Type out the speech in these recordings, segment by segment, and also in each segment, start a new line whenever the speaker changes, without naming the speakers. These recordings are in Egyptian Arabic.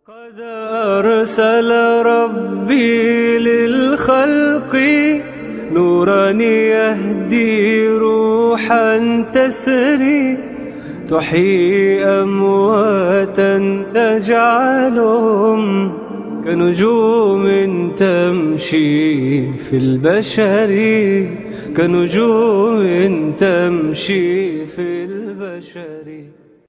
قد أرسل ربي للخلق نورا يهدي روحا تسري تحيي أمواتا تجعلهم كنجوم تمشي في البشر كنجوم تمشي في البشر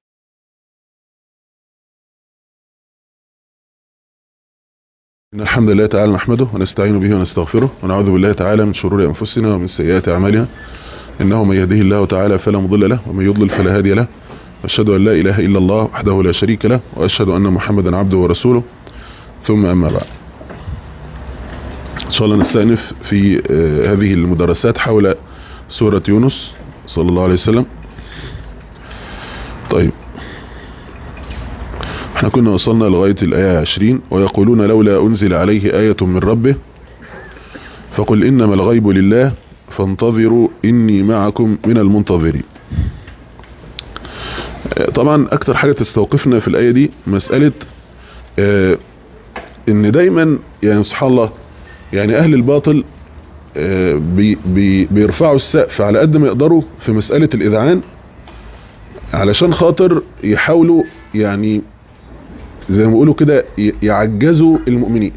إن الحمد لله تعالى نحمده ونستعين به ونستغفره ونعوذ بالله تعالى من شرور أنفسنا ومن سيئات أعمالنا إنه من يهده الله تعالى فلا مضل له ومن يضلل فلا هادي له وأشهد أن لا إله إلا الله وحده لا شريك له وأشهد أن محمدا عبده ورسوله ثم أما بعد إن شاء الله نستأنف في آه، هذه المدرسات حول سورة يونس صلى الله عليه وسلم طيب احنا كنا وصلنا لغاية الآية 20 ويقولون لولا أنزل عليه آية من ربه فقل إنما الغيب لله فانتظروا إني معكم من المنتظرين آه، طبعا أكتر حاجة تستوقفنا في الآية دي مسألة آه، إن دايما يعني سبحان الله يعني أهل الباطل آه، بي بي بيرفعوا السقف على قد ما يقدروا في مسألة الإذعان علشان خاطر يحاولوا يعني زي ما بيقولوا كده ي- يعجزوا المؤمنين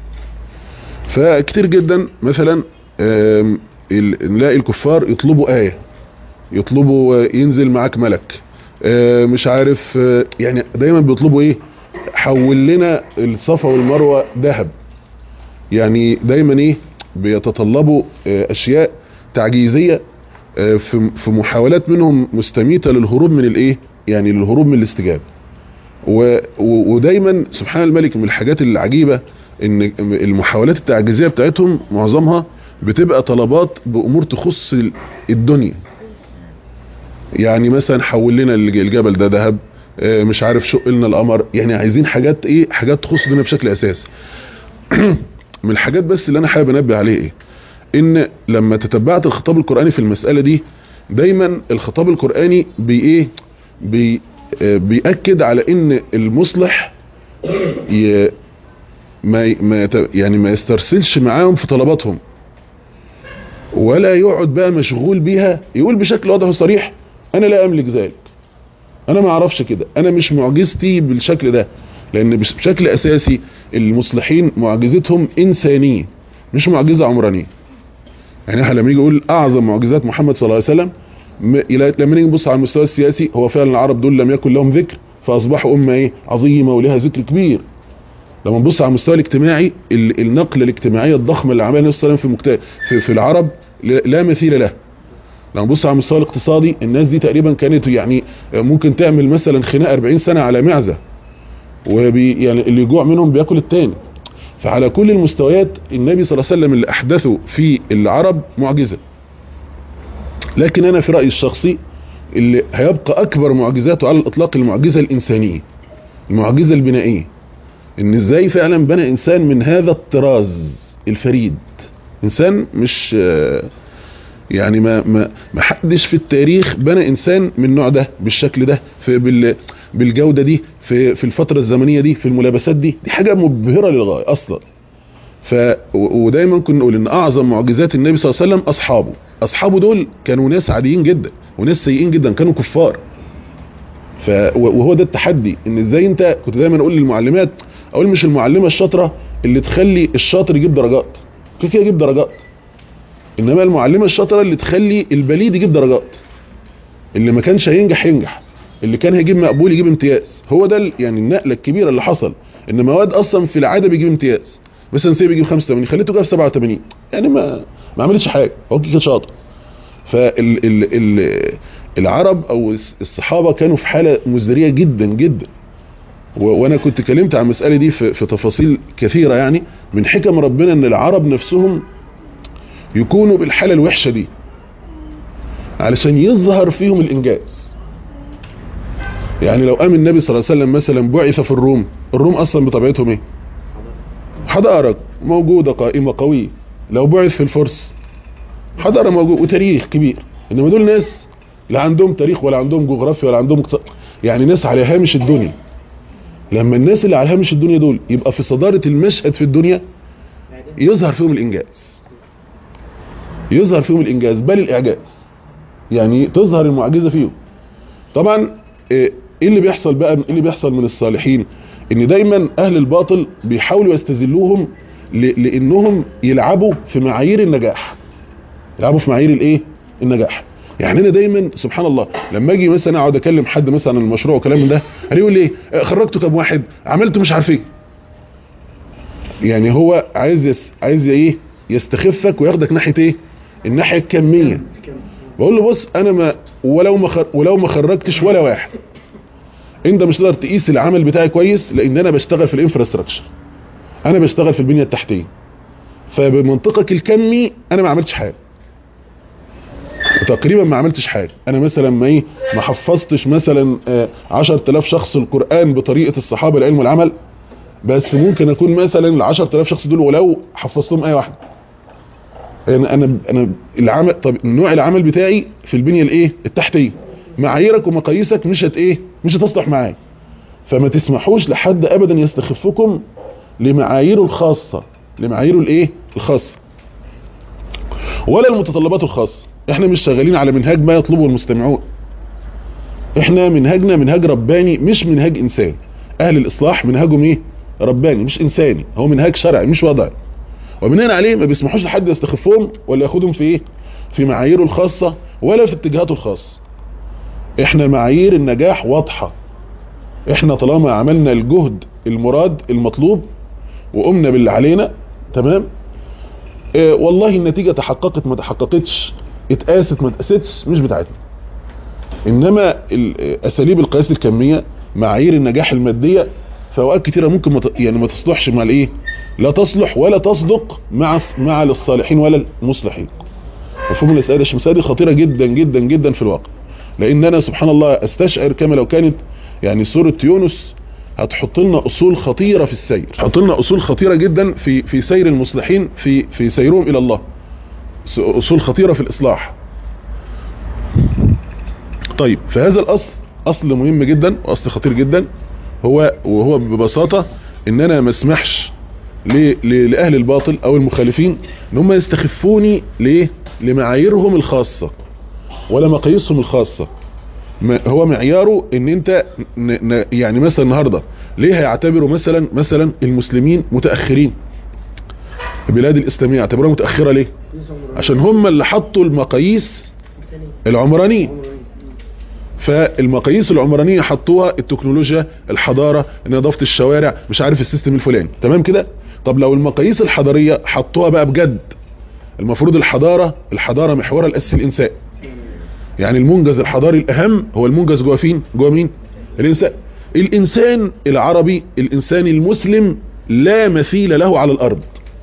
فكتير جدا مثلا آم، ال- نلاقي الكفار يطلبوا آية يطلبوا آه، ينزل معاك ملك آه، مش عارف آه، يعني دايما بيطلبوا ايه حول لنا الصفا والمروة ذهب يعني دايما ايه بيتطلبوا آه، اشياء تعجيزية آه، في في محاولات منهم مستميتة للهروب من الايه يعني للهروب من الاستجابة و- و- ودايما سبحان الملك من الحاجات العجيبة ان المحاولات التعجيزية بتاعتهم معظمها بتبقى طلبات بامور تخص ال- الدنيا يعني مثلا حول لنا الج- الجبل ده ذهب آه، مش عارف شق لنا القمر يعني عايزين حاجات ايه حاجات تخص الدنيا بشكل اساسي من الحاجات بس اللي انا حابب انبه عليه ايه ان لما تتبعت الخطاب القرآني في المسألة دي دايما الخطاب القرآني بي ايه بي آه، بيأكد على ان المصلح ي ما ي- ما يت- يعني ما يسترسلش معاهم في طلباتهم ولا يقعد بقى مشغول بيها يقول بشكل واضح وصريح انا لا املك ذلك انا ما اعرفش كده انا مش معجزتي بالشكل ده لان بش- بشكل اساسي المصلحين معجزتهم انسانيه مش معجزه عمرانيه يعني احنا لما يجي يقول اعظم معجزات محمد صلى الله عليه وسلم م- إلى- لما نيجي نبص على المستوى السياسي هو فعلا العرب دول لم يكن لهم ذكر فاصبحوا امه ايه عظيمه ولها ذكر كبير لما نبص على المستوى الاجتماعي ال- النقله الاجتماعيه الضخمه اللي عملها النبي صلى الله عليه وسلم في, مكت... في, في العرب ل- لا مثيل له لما نبص على المستوى الاقتصادي الناس دي تقريبا كانت يعني ممكن تعمل مثلا خناقه 40 سنه على معزه وبي يعني اللي يجوع منهم بياكل التاني فعلى كل المستويات النبي صلى الله عليه وسلم اللي احدثه في العرب معجزه لكن انا في رايي الشخصي اللي هيبقى اكبر معجزاته على الاطلاق المعجزه الانسانيه المعجزه البنائيه ان ازاي فعلا بنى انسان من هذا الطراز الفريد انسان مش آه، يعني ما ما ما حدش في التاريخ بنى انسان من النوع ده بالشكل ده في بال بالجوده دي في في الفتره الزمنيه دي في الملابسات دي دي حاجه مبهره للغايه اصلا ف و- ودايما كنا نقول ان اعظم معجزات النبي صلى الله عليه وسلم اصحابه اصحابه دول كانوا ناس عاديين جدا وناس سيئين جدا كانوا كفار ف وهو ده التحدي ان ازاي انت كنت دايما اقول للمعلمات اقول مش المعلمه الشاطره اللي تخلي الشاطر يجيب درجات كده كده يجيب درجات انما المعلمه الشاطره اللي تخلي البليد يجيب درجات اللي ما كانش هينجح ينجح اللي كان هيجيب مقبول يجيب امتياز هو ده ال- يعني النقله الكبيره اللي حصل ان مواد اصلا في العاده بيجيب امتياز مثلا سي بيجيب 85 خليته جاب 87 يعني ما ما عملتش حاجه هو كده شاطر فال ال ال العرب او الصحابه كانوا في حاله مزريه جدا جدا و- وانا كنت كلمت عن المساله دي في, في تفاصيل كثيره يعني من حكم ربنا ان العرب نفسهم يكونوا بالحاله الوحشه دي علشان يظهر فيهم الانجاز يعني لو قام النبي صلى الله عليه وسلم مثلا بعث في الروم الروم اصلا بطبيعتهم ايه حضاره موجوده قائمه قويه لو بعث في الفرس حضاره موجود وتاريخ كبير انما دول ناس لا عندهم تاريخ ولا عندهم جغرافيا ولا عندهم اقتصاد يعني ناس على هامش الدنيا لما الناس اللي على هامش الدنيا دول يبقى في صدارة المشهد في الدنيا يظهر فيهم الانجاز يظهر فيهم الانجاز بل الاعجاز يعني تظهر المعجزة فيهم طبعا ايه اللي بيحصل بقى ايه اللي بيحصل من الصالحين ان دايما اهل الباطل بيحاولوا يستذلوهم ل- لانهم يلعبوا في معايير النجاح يلعبوا في معايير الايه النجاح يعني انا دايما سبحان الله لما اجي مثلا اقعد اكلم حد مثلا عن المشروع وكلام من ده يقول لي ايه خرجته كام واحد عملته مش عارف ايه يعني هو عايز يس عايز ايه يستخفك وياخدك ناحيه ايه الناحيه الكميه بقول له بص انا ما ولو ما خر... ولو ما خرجتش ولا واحد انت مش تقدر تقيس العمل بتاعي كويس لان انا بشتغل في الانفراستراكشر انا بشتغل في البنيه التحتيه فبمنطقك الكمي انا ما عملتش حاجه تقريبا ما عملتش حاجه انا مثلا ما ايه ما حفظتش مثلا آه، 10000 شخص القران بطريقه الصحابه العلم والعمل بس ممكن اكون مثلا ال 10000 شخص دول ولو حفظتهم ايه واحده انا انا انا العمل طب نوع العمل بتاعي في البنيه الايه التحتيه معاييرك ومقاييسك مش هت ايه مش هتصلح معايا فما تسمحوش لحد ابدا يستخفكم لمعاييره الخاصه لمعاييره الايه الخاصه ولا المتطلبات الخاصه احنا مش شغالين على منهاج ما يطلبه المستمعون احنا منهجنا منهاج رباني مش منهاج انساني اهل الاصلاح منهجهم ايه رباني مش انساني هو منهاج شرعي مش وضعي وبناء عليه ما بيسمحوش لحد يستخفهم ولا ياخدهم في ايه في معاييره الخاصة ولا في اتجاهاته الخاصة احنا معايير النجاح واضحة احنا طالما عملنا الجهد المراد المطلوب وقمنا باللي علينا تمام اه والله النتيجة تحققت ما تحققتش اتقاست ما اتقاستش مش بتاعتنا انما ال- اساليب القياس الكمية معايير النجاح المادية في اوقات كتيرة ممكن ما ت- يعني ما تصلحش مع الايه لا تصلح ولا تصدق مع مع الصالحين ولا المصلحين مفهوم الاسئله الشمسيه دي خطيره جدا جدا جدا في الواقع لان انا سبحان الله استشعر كما لو كانت يعني سوره يونس هتحط لنا اصول خطيره في السير تحط لنا اصول خطيره جدا في في سير المصلحين في في سيرهم الى الله س- اصول خطيره في الاصلاح طيب فهذا الاصل اصل مهم جدا واصل خطير جدا هو وهو ببساطه ان انا ما اسمحش ل- ل- لاهل الباطل او المخالفين ان هم يستخفوني ليه لمعاييرهم الخاصه ولا مقاييسهم الخاصه ما هو معياره ان انت ن ن يعني مثلا النهارده ليه هيعتبروا مثلا مثلا المسلمين متاخرين البلاد الاسلاميه يعتبروها متاخره ليه عشان هم اللي حطوا المقاييس العمرانيه فالمقاييس العمرانيه حطوها التكنولوجيا الحضاره نظافه الشوارع مش عارف السيستم الفلاني تمام كده طب لو المقاييس الحضاريه حطوها بقى بجد المفروض الحضاره الحضاره محورها الاساسي الانسان يعني المنجز الحضاري الاهم هو المنجز جوه فين جوه مين الانسان الانسان العربي الانسان المسلم لا مثيل له على الارض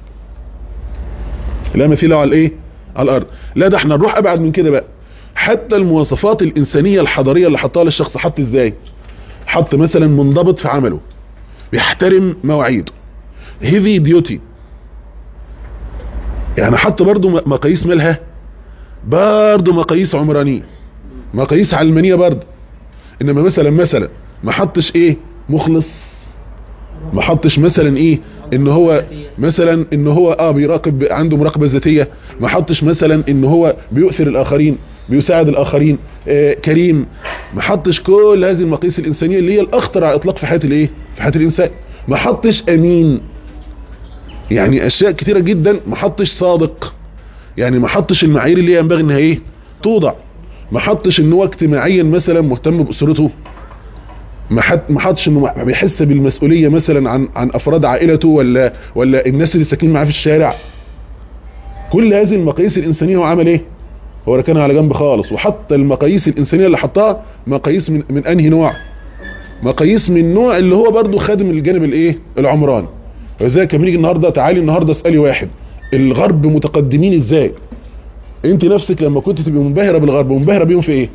لا مثيل له على الايه على الارض لا ده احنا نروح ابعد من كده بقى حتى المواصفات الانسانيه الحضاريه اللي حطها للشخص حط ازاي حط مثلا منضبط في عمله بيحترم مواعيده هيفي ديوتي يعني حط برضو م- مقاييس مالها برضو مقاييس عمرانيه مقاييس علمانيه برضو انما مثلا مثلا ما حطش ايه مخلص ما حطش مثلا ايه ان هو مثلا ان هو اه بيراقب عنده مراقبه ذاتيه ما حطش مثلا ان هو بيؤثر الاخرين بيساعد الاخرين آه كريم ما حطش كل هذه المقاييس الانسانيه اللي هي الاخطر على الاطلاق في حياه الايه في حياه الانسان ما حطش امين يعني اشياء كتيره جدا ما حطش صادق يعني ما حطش المعايير اللي هي ينبغي انها ايه توضع ما حطش ان هو اجتماعيا مثلا مهتم باسرته ما حط ما حطش انه بيحس بالمسؤوليه مثلا عن عن افراد عائلته ولا ولا الناس اللي ساكنين معاه في الشارع كل هذه المقاييس الانسانيه هو عمل ايه هو ركنها على جنب خالص وحط المقاييس الانسانيه اللي حطها مقاييس من من انهي نوع مقاييس من النوع اللي هو برضو خادم الجانب الايه العمراني وذلك لما نيجي النهارده تعالي النهارده اسالي واحد الغرب متقدمين ازاي انت نفسك لما كنت تبقي منبهره بالغرب منبهره بيهم في ايه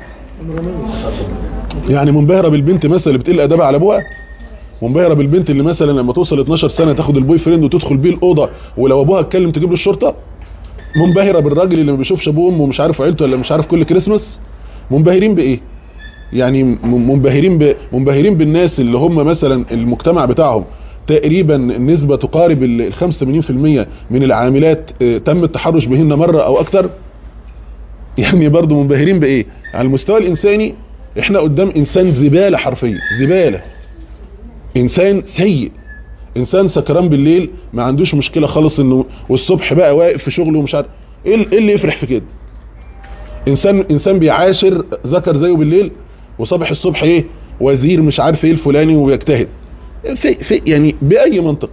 يعني منبهره بالبنت مثلا اللي بتقل ادبها على ابوها منبهره بالبنت اللي مثلا لما توصل 12 سنه تاخد البوي فريند وتدخل بيه الاوضه ولو ابوها اتكلم تجيب له الشرطه منبهره بالراجل اللي ما بيشوفش ابوه وامه ومش عارف عيلته ولا مش عارف كل كريسماس منبهرين بايه يعني م- منبهرين ب... منبهرين بالناس اللي هم مثلا المجتمع بتاعهم تقريبا النسبة تقارب ال 85% من العاملات آه، تم التحرش بهن مرة او اكتر يعني برضو منبهرين بايه على المستوى الانساني احنا قدام انسان زبالة حرفيا زبالة انسان سيء انسان سكران بالليل ما عندوش مشكلة خالص انه والصبح بقى واقف في شغله ومش عارف ايه ال- إيه اللي يفرح في كده انسان انسان بيعاشر ذكر زيه بالليل وصبح الصبح ايه وزير مش عارف ايه الفلاني وبيجتهد في في يعني باي منطق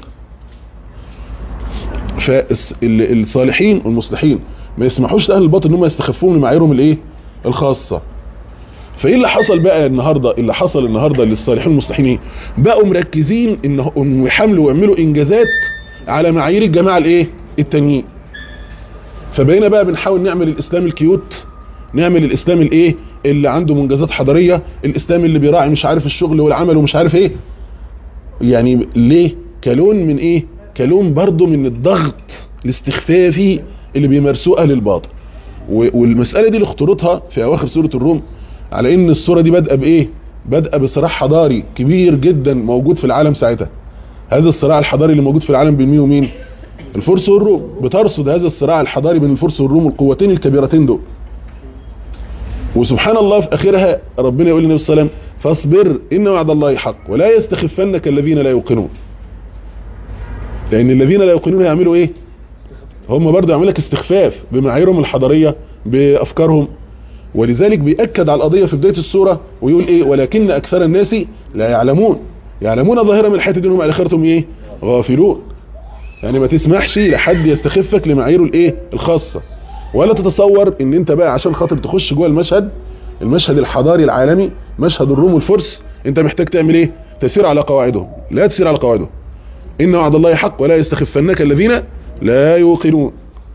فالصالحين والمصلحين ما يسمحوش لاهل الباطل ان هم يستخفون بمعاييرهم الايه الخاصه فايه اللي حصل بقى النهارده اللي حصل النهارده للصالحين والمصلحين ايه بقوا مركزين ان هم يحملوا ويعملوا انجازات على معايير الجماعه الايه التانيين فبقينا بقى بنحاول نعمل الاسلام الكيوت نعمل الاسلام الايه اللي عنده منجزات حضاريه الاسلام اللي بيراعي مش عارف الشغل والعمل ومش عارف ايه يعني ليه كلون من ايه كلون برضو من الضغط الاستخفافي اللي بيمارسوه اهل الباطل و- والمساله دي لخطورتها في اواخر سوره الروم على ان السوره دي بادئه بايه بادئه بصراع حضاري كبير جدا موجود في العالم ساعتها هذا الصراع الحضاري اللي موجود في العالم بين مين ومين الفرس والروم بترصد هذا الصراع الحضاري بين الفرس والروم القوتين الكبيرتين دول وسبحان الله في اخرها ربنا يقول للنبي صلى الله عليه وسلم فاصبر ان وعد الله حق ولا يستخفنك الذين لا يوقنون لان الذين لا يوقنون يعملوا ايه هم برضه يعملوا لك استخفاف بمعاييرهم الحضاريه بافكارهم ولذلك بيأكد على القضيه في بدايه السوره ويقول ايه ولكن اكثر الناس لا يعلمون يعلمون ظاهرا من الحياه الدنيا وهم على اخرتهم ايه غافلون يعني ما تسمحش لحد يستخفك لمعاييره الايه الخاصه ولا تتصور ان انت بقى عشان خاطر تخش جوه المشهد المشهد الحضاري العالمي مشهد الروم والفرس انت محتاج تعمل ايه تسير على قواعدهم لا تسير على قواعدهم ان وعد الله حق ولا يستخفنك الذين لا يوقنون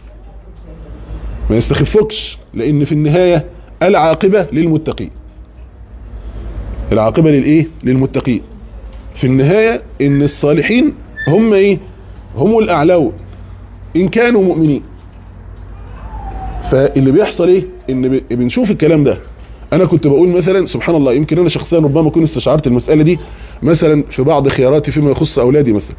ما يستخفكش لان في النهاية العاقبة للمتقين العاقبة للايه للمتقين في النهاية ان الصالحين هم ايه هم الاعلون ان كانوا مؤمنين فاللي بيحصل ايه ان ب- بنشوف الكلام ده انا كنت بقول مثلا سبحان الله يمكن انا شخصيا ربما اكون استشعرت المسألة دي مثلا في بعض خياراتي فيما يخص اولادي مثلا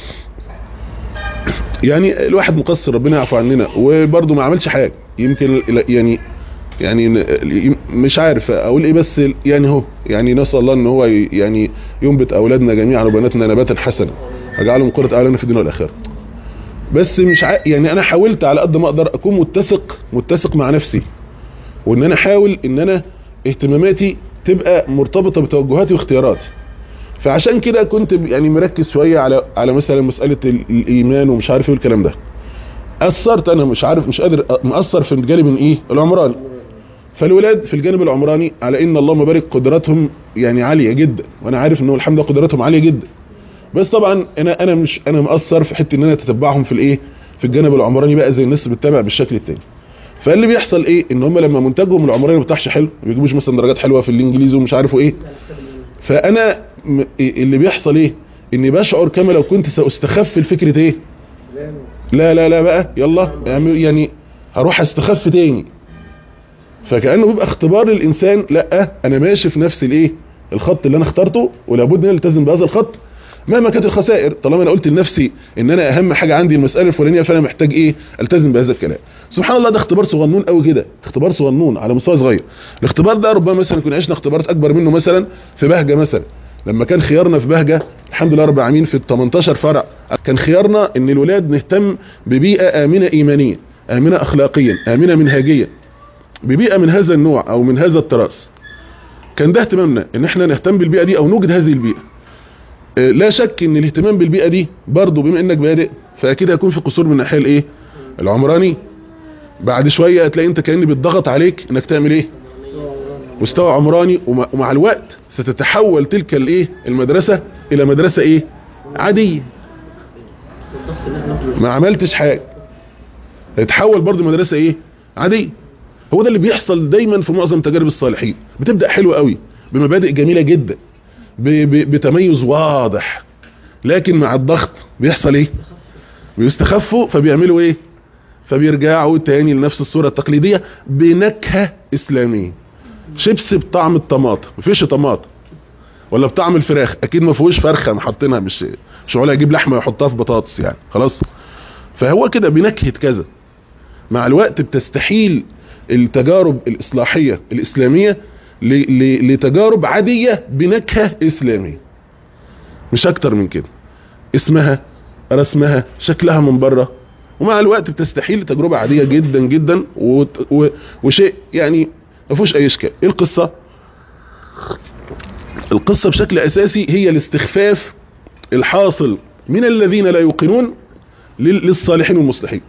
يعني الواحد مقصر ربنا يعفو عننا وبرضه ما عملش حاجة يمكن ال- يعني يعني ن- مش عارف اقول ايه بس يعني هو يعني نسال الله ان هو ي- يعني ينبت اولادنا جميعا وبناتنا نباتا حسنا اجعلهم قرة اعيننا في الدنيا والاخره بس مش ع... يعني انا حاولت على قد ما اقدر اكون متسق متسق مع نفسي وان انا احاول ان انا اهتماماتي تبقى مرتبطة بتوجهاتي واختياراتي فعشان كده كنت يعني مركز شوية على على مثلا مسألة ال- الايمان ومش عارف ايه الكلام ده اثرت انا مش عارف مش قادر أ- مأثر في الجانب ايه العمراني فالولاد في الجانب العمراني على ان اللهم بارك قدراتهم يعني عالية جدا وانا عارف انه الحمد لله قدراتهم عالية جدا بس طبعا انا انا مش انا مقصر في حته ان انا اتتبعهم في الايه في الجانب العمراني بقى زي الناس بتتابع بالشكل التاني فاللي بيحصل ايه ان هم لما منتجهم العمراني ما بيطلعش حلو ما بيجيبوش مثلا درجات حلوه في الانجليزي ومش عارفوا ايه فانا م- إيه اللي بيحصل ايه اني بشعر كما لو كنت ساستخف الفكره ايه لا لا لا بقى يلا اعمل- يعني هروح استخف تاني فكانه بيبقى اختبار للانسان لا انا ماشي في نفس الايه الخط اللي انا اخترته ولابد ان أنا التزم بهذا الخط مهما كانت الخسائر طالما انا قلت لنفسي ان انا اهم حاجه عندي المساله الفلانيه فانا محتاج ايه التزم بهذا الكلام سبحان الله ده اختبار صغنون قوي كده اختبار صغنون على مستوى صغير الاختبار ده ربما مثلا كنا عشنا اختبارات اكبر منه مثلا في بهجه مثلا لما كان خيارنا في بهجه الحمد لله رب العالمين في ال 18 فرع كان خيارنا ان الولاد نهتم ببيئه امنه ايمانيا امنه اخلاقيا امنه منهجيا ببيئه من هذا النوع او من هذا التراث كان ده اهتمامنا ان احنا نهتم بالبيئه دي او نوجد هذه البيئه آه، لا شك ان الاهتمام بالبيئه دي برضه بما انك بادئ فاكيد هيكون في قصور من الناحيه الايه العمراني بعد شويه هتلاقي انت كان بيتضغط عليك انك تعمل ايه مستوى عمراني ومع ومع الوقت ستتحول تلك الايه المدرسه الى مدرسه ايه عاديه ما عملتش حاجه تتحول برضه مدرسه ايه عاديه هو ده اللي بيحصل دايما في معظم تجارب الصالحين بتبدا حلوه قوي بمبادئ جميله جدا ب- ب- بتميز واضح لكن مع الضغط بيحصل ايه بيستخفوا فبيعملوا ايه فبيرجعوا تاني لنفس الصورة التقليدية بنكهة اسلامية شيبسي بطعم الطماطم مفيش طماطم ولا بطعم الفراخ اكيد ما فيهوش فرخه حاطينها مش مش معقول اجيب لحمه ويحطها في بطاطس يعني خلاص فهو كده بنكهه كذا مع الوقت بتستحيل التجارب الاصلاحيه الاسلاميه ل- ل- لتجارب عاديه بنكهه اسلاميه مش اكتر من كده اسمها رسمها شكلها من بره ومع الوقت بتستحيل تجربه عاديه جدا جدا وت- و- وشيء يعني ما فيهوش اي اشكال ايه القصه القصه بشكل اساسي هي الاستخفاف الحاصل من الذين لا يوقنون لل- للصالحين والمصلحين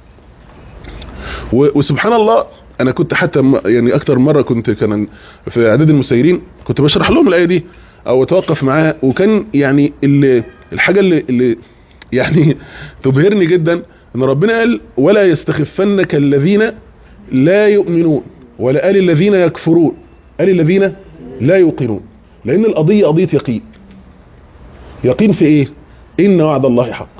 و- وسبحان الله انا كنت حتى م- يعني اكتر مره كنت كان في اعداد المسيرين كنت بشرح لهم الايه دي او اتوقف معاها وكان يعني اللي الحاجه اللي, اللي يعني تبهرني جدا ان ربنا قال ولا يستخفنك الذين لا يؤمنون ولا قال الذين يكفرون قال الذين لا يوقنون لان القضيه قضيه يقين يقين في ايه ان وعد الله حق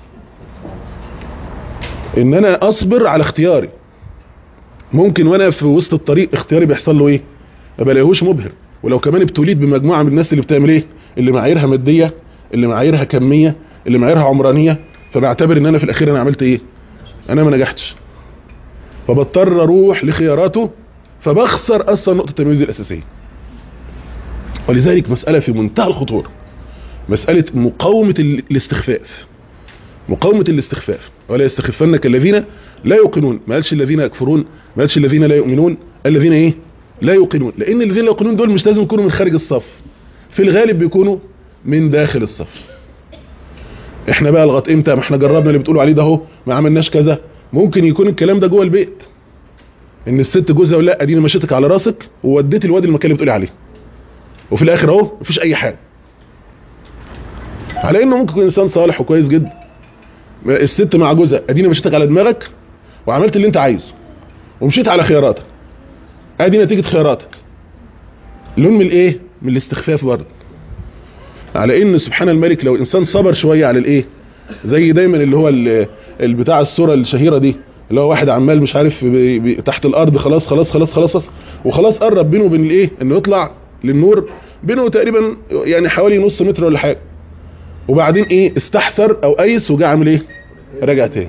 ان انا اصبر على اختياري ممكن وانا في وسط الطريق اختياري بيحصل له ايه ما بلاقيهوش مبهر ولو كمان ابتليت بمجموعه من الناس اللي بتعمل ايه اللي معاييرها ماديه اللي معاييرها كميه اللي معاييرها عمرانيه فبعتبر ان انا في الاخير انا عملت ايه انا ما نجحتش فبضطر اروح لخياراته فبخسر اصلا نقطه التمييز الاساسيه ولذلك مساله في منتهى الخطوره مساله مقاومه ال- الاستخفاف مقاومه الاستخفاف ولا يستخفنك الذين لا يوقنون ما قالش الذين يكفرون ما قالش الذين لا يؤمنون الذين ايه لا يوقنون لان الذين لا يوقنون دول مش لازم يكونوا من خارج الصف في الغالب بيكونوا من داخل الصف احنا بقى لغايه امتى ما احنا جربنا اللي بتقولوا عليه ده اهو ما عملناش كذا ممكن يكون الكلام ده جوه البيت ان الست جوزها ولا اديني مشيتك على راسك ووديت الواد المكان اللي بتقولي عليه وفي الاخر اهو مفيش اي حاجه على انه ممكن يكون انسان صالح وكويس جدا الست مع جوزها اديني مشيتك على دماغك وعملت اللي انت عايزه ومشيت على خياراتك ادي نتيجه خياراتك لون من الايه من الاستخفاف برضه على ان سبحان الملك لو انسان صبر شويه على الايه زي دايما اللي هو ال- البتاع الصوره الشهيره دي اللي هو واحد عمال مش عارف بي بي تحت الارض خلاص خلاص خلاص خلاص خلاص وخلاص قرب بينه وبين الايه انه يطلع للنور بينه تقريبا يعني حوالي نص متر ولا حاجه وبعدين ايه استحسر او ايس وجا عامل ايه رجع تاني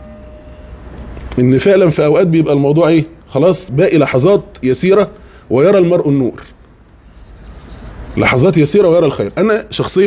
ان فعلا في اوقات بيبقى الموضوع ايه خلاص باقي لحظات يسيره ويرى المرء النور لحظات يسيره ويرى الخير انا شخصيا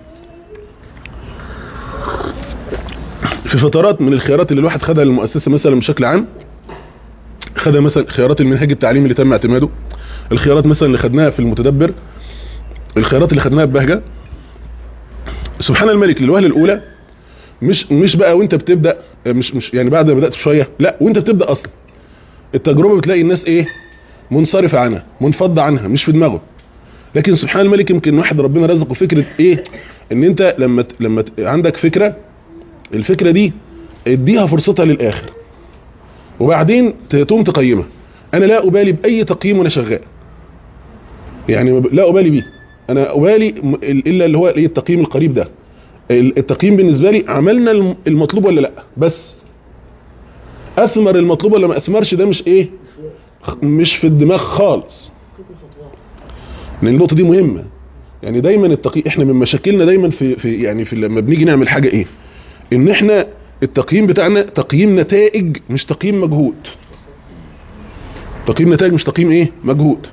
في فترات من الخيارات اللي الواحد خدها للمؤسسه مثلا بشكل عام خدها مثلا خيارات المنهاج التعليمي اللي تم اعتماده الخيارات مثلا اللي خدناها في المتدبر الخيارات اللي خدناها في بهجه سبحان الملك للوهله الاولى مش مش بقى وانت بتبدا مش مش يعني بعد ما بدات شويه لا وانت بتبدا اصلا التجربه بتلاقي الناس ايه منصرفه عنها منفضه عنها مش في دماغه لكن سبحان الملك يمكن واحد ربنا رزقه فكره ايه ان انت لما ت- لما ت- عندك فكره الفكره دي اديها فرصتها للاخر وبعدين ت- تقوم تقيمها انا لا ابالي باي تقييم وانا شغال يعني ما ب- لا ابالي بيه انا ابالي م- الا اللي هو ايه التقييم القريب ده ال- التقييم بالنسبه لي عملنا الم- المطلوب ولا لا بس اثمر المطلوب ولا ما اثمرش ده مش ايه خ- مش في الدماغ خالص لان النقطه دي مهمه يعني دايما التقييم احنا من مشاكلنا دايما في في يعني في لما بنيجي نعمل حاجه ايه ان احنا التقييم بتاعنا تقييم نتائج مش تقييم مجهود تقييم نتائج مش تقييم ايه مجهود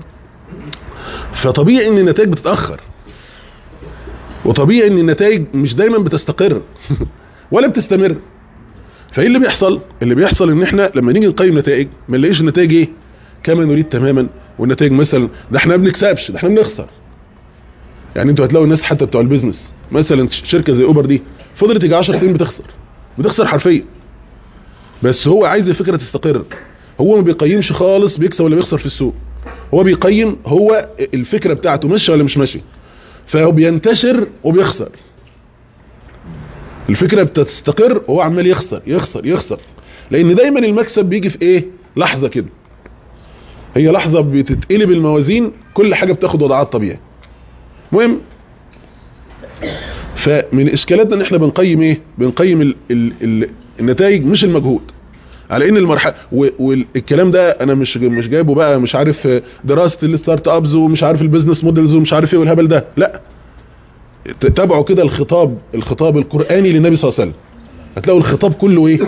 فطبيعي ان النتائج بتتاخر وطبيعي ان النتائج مش دايما بتستقر ولا بتستمر فايه اللي بيحصل اللي بيحصل ان احنا لما نيجي نقيم نتائج ما نلاقيش النتائج ايه كما نريد تماما والنتائج مثلا ده احنا ما بنكسبش ده احنا بنخسر يعني انتوا هتلاقوا الناس حتى بتوع البيزنس مثلا ش- شركه زي اوبر دي فضلت يجي 10 سنين بتخسر بتخسر حرفيا بس هو عايز الفكره تستقر هو ما بيقيمش خالص بيكسب ولا بيخسر في السوق هو بيقيم هو الفكره بتاعته ماشيه ولا مش ماشيه فهو بينتشر وبيخسر الفكره بتستقر وهو عمال يخسر يخسر يخسر لان دايما المكسب بيجي في ايه لحظه كده هي لحظه بتتقلب الموازين كل حاجه بتاخد وضعها الطبيعي مهم فمن اشكالاتنا ان احنا بنقيم ايه بنقيم ال ال ال النتائج مش المجهود على ان المرحله والكلام ده انا مش مش جايبه بقى مش عارف دراسه الستارت ابز ومش عارف البيزنس موديلز ومش عارف ايه والهبل ده لا ت- تابعوا كده الخطاب الخطاب القراني للنبي صلى الله عليه وسلم هتلاقوا الخطاب كله ايه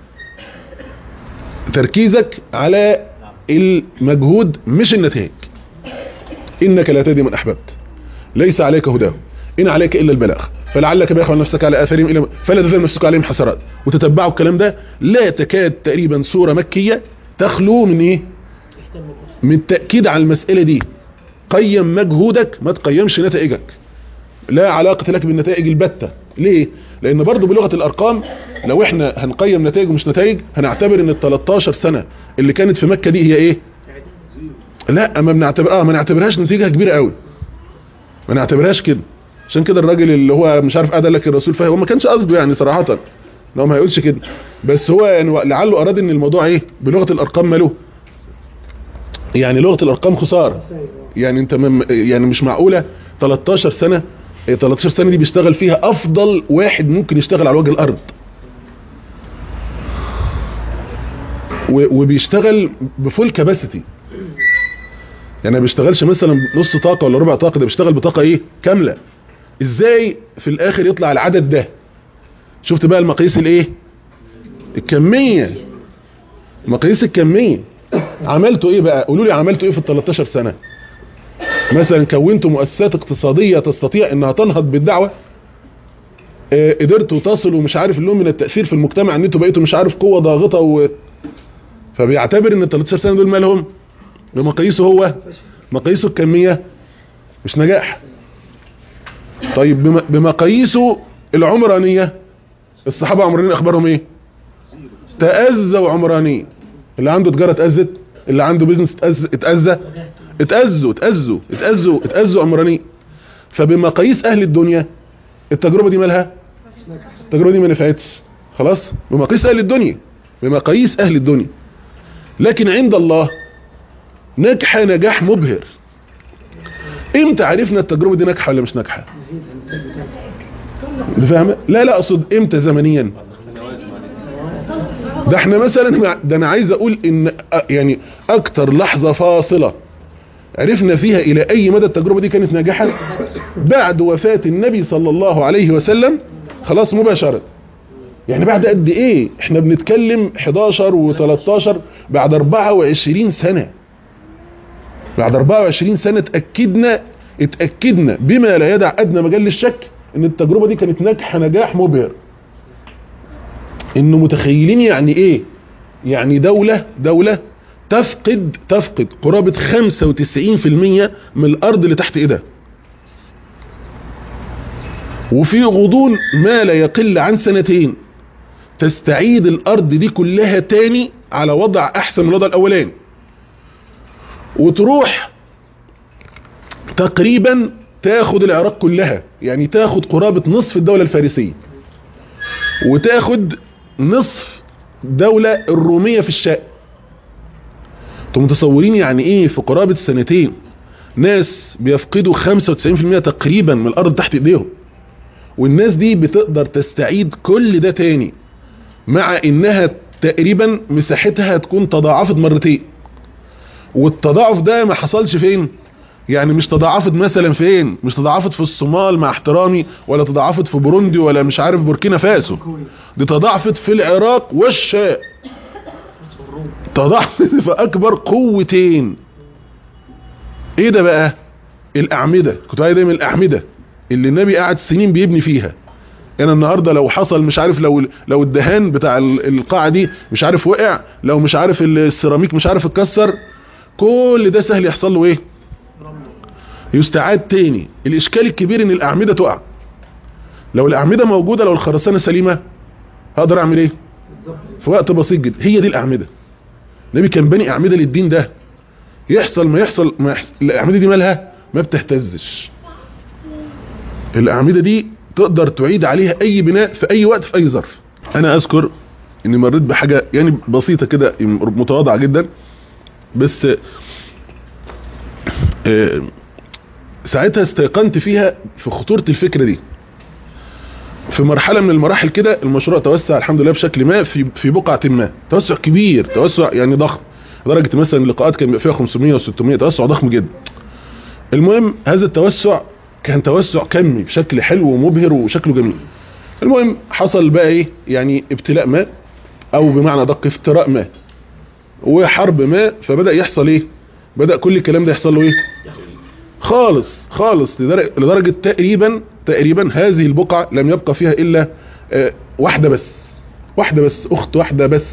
تركيزك على المجهود مش النتائج انك لا تهدي من احببت ليس عليك هداهم ان عليك الا البلاغ فلعلك باخذ نفسك على اثارهم الى فلا تذل نفسك عليهم حسرات وتتبعوا الكلام ده لا تكاد تقريبا سوره مكيه تخلو من ايه من التاكيد على المساله دي قيم مجهودك ما تقيمش نتائجك لا علاقة لك بالنتائج البتة ليه؟ لان برضو بلغة الارقام لو احنا هنقيم نتائج ومش نتائج هنعتبر ان ال 13 سنة اللي كانت في مكة دي هي ايه لا ما بنعتبر اه ما نعتبرهاش نتيجة كبيرة قوي ما نعتبرهاش كده عشان كده الراجل اللي هو مش عارف قال لك الرسول فهو ما كانش قصده يعني صراحة لو ما هيقولش كده بس هو يعني لعله اراد ان الموضوع ايه بلغة الارقام ماله يعني لغة الارقام خسارة يعني انت مم يعني مش معقولة 13 سنة إيه 13 سنة دي بيشتغل فيها افضل واحد ممكن يشتغل على وجه الارض و- وبيشتغل بفول كاباسيتي يعني ما بيشتغلش مثلا نص طاقة ولا ربع طاقة ده بيشتغل بطاقة ايه كاملة ازاي في الاخر يطلع العدد ده شفت بقى المقاييس الايه الكمية مقاييس الكمية عملتوا ايه بقى قولوا لي عملتوا ايه في ال 13 سنة مثلا كونتوا مؤسسات اقتصادية تستطيع انها تنهض بالدعوة آه، قدرتوا تصلوا مش عارف اللون من التأثير في المجتمع ان انتوا بقيتوا مش عارف قوة ضاغطة و... فبيعتبر ان ال 13 سنة دول مالهم بمقاييسه هو مقاييسه الكمية مش نجاح طيب بم- بمقاييسه العمرانية الصحابة عمرانيين اخبارهم ايه تأذوا عمرانيين اللي عنده تجارة اتأذت اللي عنده بيزنس اتأذ- اتأذى اتأذوا اتأذوا اتأذوا اتأذوا عمرانيين فبمقاييس اهل الدنيا التجربة دي مالها التجربة دي ما نفعتش خلاص بمقاييس اهل الدنيا بمقاييس اهل الدنيا لكن عند الله نجح نجاح مبهر امتى عرفنا التجربة دي ناجحة ولا مش ناجحة فاهمة لا لا اقصد امتى زمنيا ده احنا مثلا ده انا عايز اقول ان أ- يعني اكتر لحظة فاصلة عرفنا فيها الى اي مدى التجربة دي كانت ناجحة بعد وفاة النبي صلى الله عليه وسلم خلاص مباشرة يعني بعد قد ايه احنا بنتكلم 11 و13 بعد 24 سنة بعد 24 سنة اتأكدنا اتأكدنا بما لا يدع ادنى مجال للشك ان التجربة دي كانت ناجحة نجاح مبهر انه متخيلين يعني ايه يعني دولة دولة تفقد تفقد قرابة 95% من الارض اللي تحت ايدها وفي غضون ما لا يقل عن سنتين تستعيد الارض دي كلها تاني على وضع احسن من الوضع الاولاني وتروح تقريبا تاخد العراق كلها يعني تاخد قرابة نصف الدولة الفارسية وتاخد نصف دولة الرومية في الشام انتم متصورين يعني ايه في قرابة سنتين ناس بيفقدوا 95% تقريبا من الارض تحت ايديهم والناس دي بتقدر تستعيد كل ده تاني مع انها تقريبا مساحتها تكون تضاعفت مرتين والتضاعف ده ما حصلش فين يعني مش تضاعفت مثلا فين مش تضاعفت في الصومال مع احترامي ولا تضاعفت في بوروندي ولا مش عارف بوركينا فاسو دي تضاعفت في العراق والشام تضاعفت في اكبر قوتين ايه ده بقى الاعمدة كنت عايز دايما الاعمدة اللي النبي قعد سنين بيبني فيها انا النهارده لو حصل مش عارف لو لو الدهان بتاع ال- القاعه دي مش عارف وقع لو مش عارف السيراميك مش عارف اتكسر كل ده سهل يحصل له ايه يستعاد تاني الاشكال الكبير ان الاعمده تقع لو الاعمده موجوده لو الخرسانه سليمه هقدر اعمل ايه في وقت بسيط جدا هي دي الاعمده النبي كان بني اعمده للدين ده يحصل ما يحصل ما يحصل الاعمده دي مالها ما بتهتزش الاعمده دي تقدر تعيد عليها اي بناء في اي وقت في اي ظرف انا اذكر اني مريت بحاجه يعني بسيطه كده متواضعه جدا بس آه، ساعتها استيقنت فيها في خطوره الفكره دي في مرحله من المراحل كده المشروع توسع الحمد لله بشكل ما في في بقعه ما توسع كبير توسع يعني ضخم لدرجه مثلا اللقاءات كان بيبقى فيها 500 و600 توسع ضخم جدا المهم هذا التوسع كان توسع كمي بشكل حلو ومبهر وشكله جميل المهم حصل بقى ايه يعني ابتلاء ما او بمعنى ادق افتراء ما وحرب ما فبدا يحصل ايه بدا كل الكلام ده يحصل له ايه خالص خالص لدرجه, لدرجة تقريبا تقريبا هذه البقعه لم يبقى فيها الا آه، واحده بس واحده بس اخت واحده بس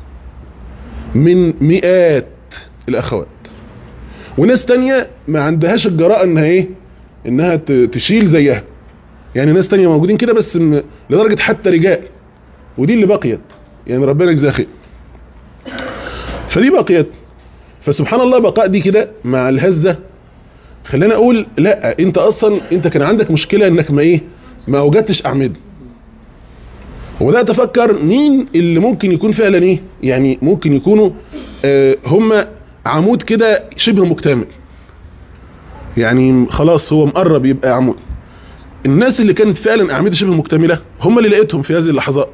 من مئات الاخوات وناس تانية ما عندهاش الجراءة انها ايه انها ت- تشيل زيها يعني ناس تانية موجودين كده بس م- لدرجة حتى رجال ودي اللي بقيت يعني ربنا يجزاها خير فدي بقيت فسبحان الله بقاء دي كده مع الهزة خلينا اقول لا انت اصلا انت كان عندك مشكلة انك ما ايه ما اوجدتش اعمده وبدات افكر مين اللي ممكن يكون فعلا ايه يعني ممكن يكونوا آه هم عمود كده شبه مكتمل يعني خلاص هو مقرب يبقى عمود الناس اللي كانت فعلا اعمده شبه مكتمله هم اللي لقيتهم في هذه اللحظات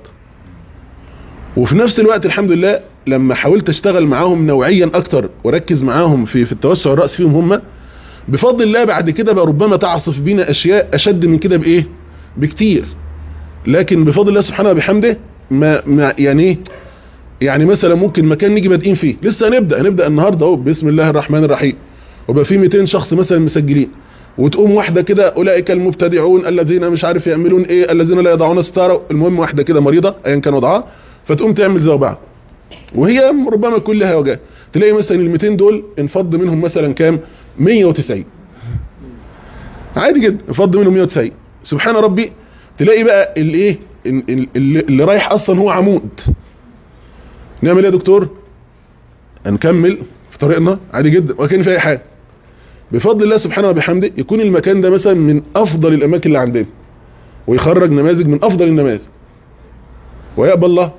وفي نفس الوقت الحمد لله لما حاولت اشتغل معاهم نوعيا اكتر واركز معاهم في في التوسع الراس فيهم هم بفضل الله بعد كده بقى ربما تعصف بينا اشياء اشد من كده بايه بكتير لكن بفضل الله سبحانه وبحمده ما, ما يعني ايه يعني مثلا ممكن مكان نيجي بادئين فيه لسه هنبدا هنبدا النهارده اهو بسم الله الرحمن الرحيم وبقى في 200 شخص مثلا مسجلين وتقوم واحده كده اولئك المبتدعون الذين مش عارف يعملون ايه الذين لا يضعون ستاره المهم واحده كده مريضه ايا كان وضعها فتقوم تعمل زي بعض وهي ربما كلها وجاه تلاقي مثلا ال 200 دول انفض منهم مثلا كام 190 عادي جدا انفض منهم 190 سبحان ربي تلاقي بقى الايه اللي, اللي رايح اصلا هو عمود نعمل ايه يا دكتور هنكمل في طريقنا عادي جدا وكان في اي حاجه بفضل الله سبحانه وبحمده يكون المكان ده مثلا من افضل الاماكن اللي عندنا ويخرج نماذج من افضل النماذج ويقبل الله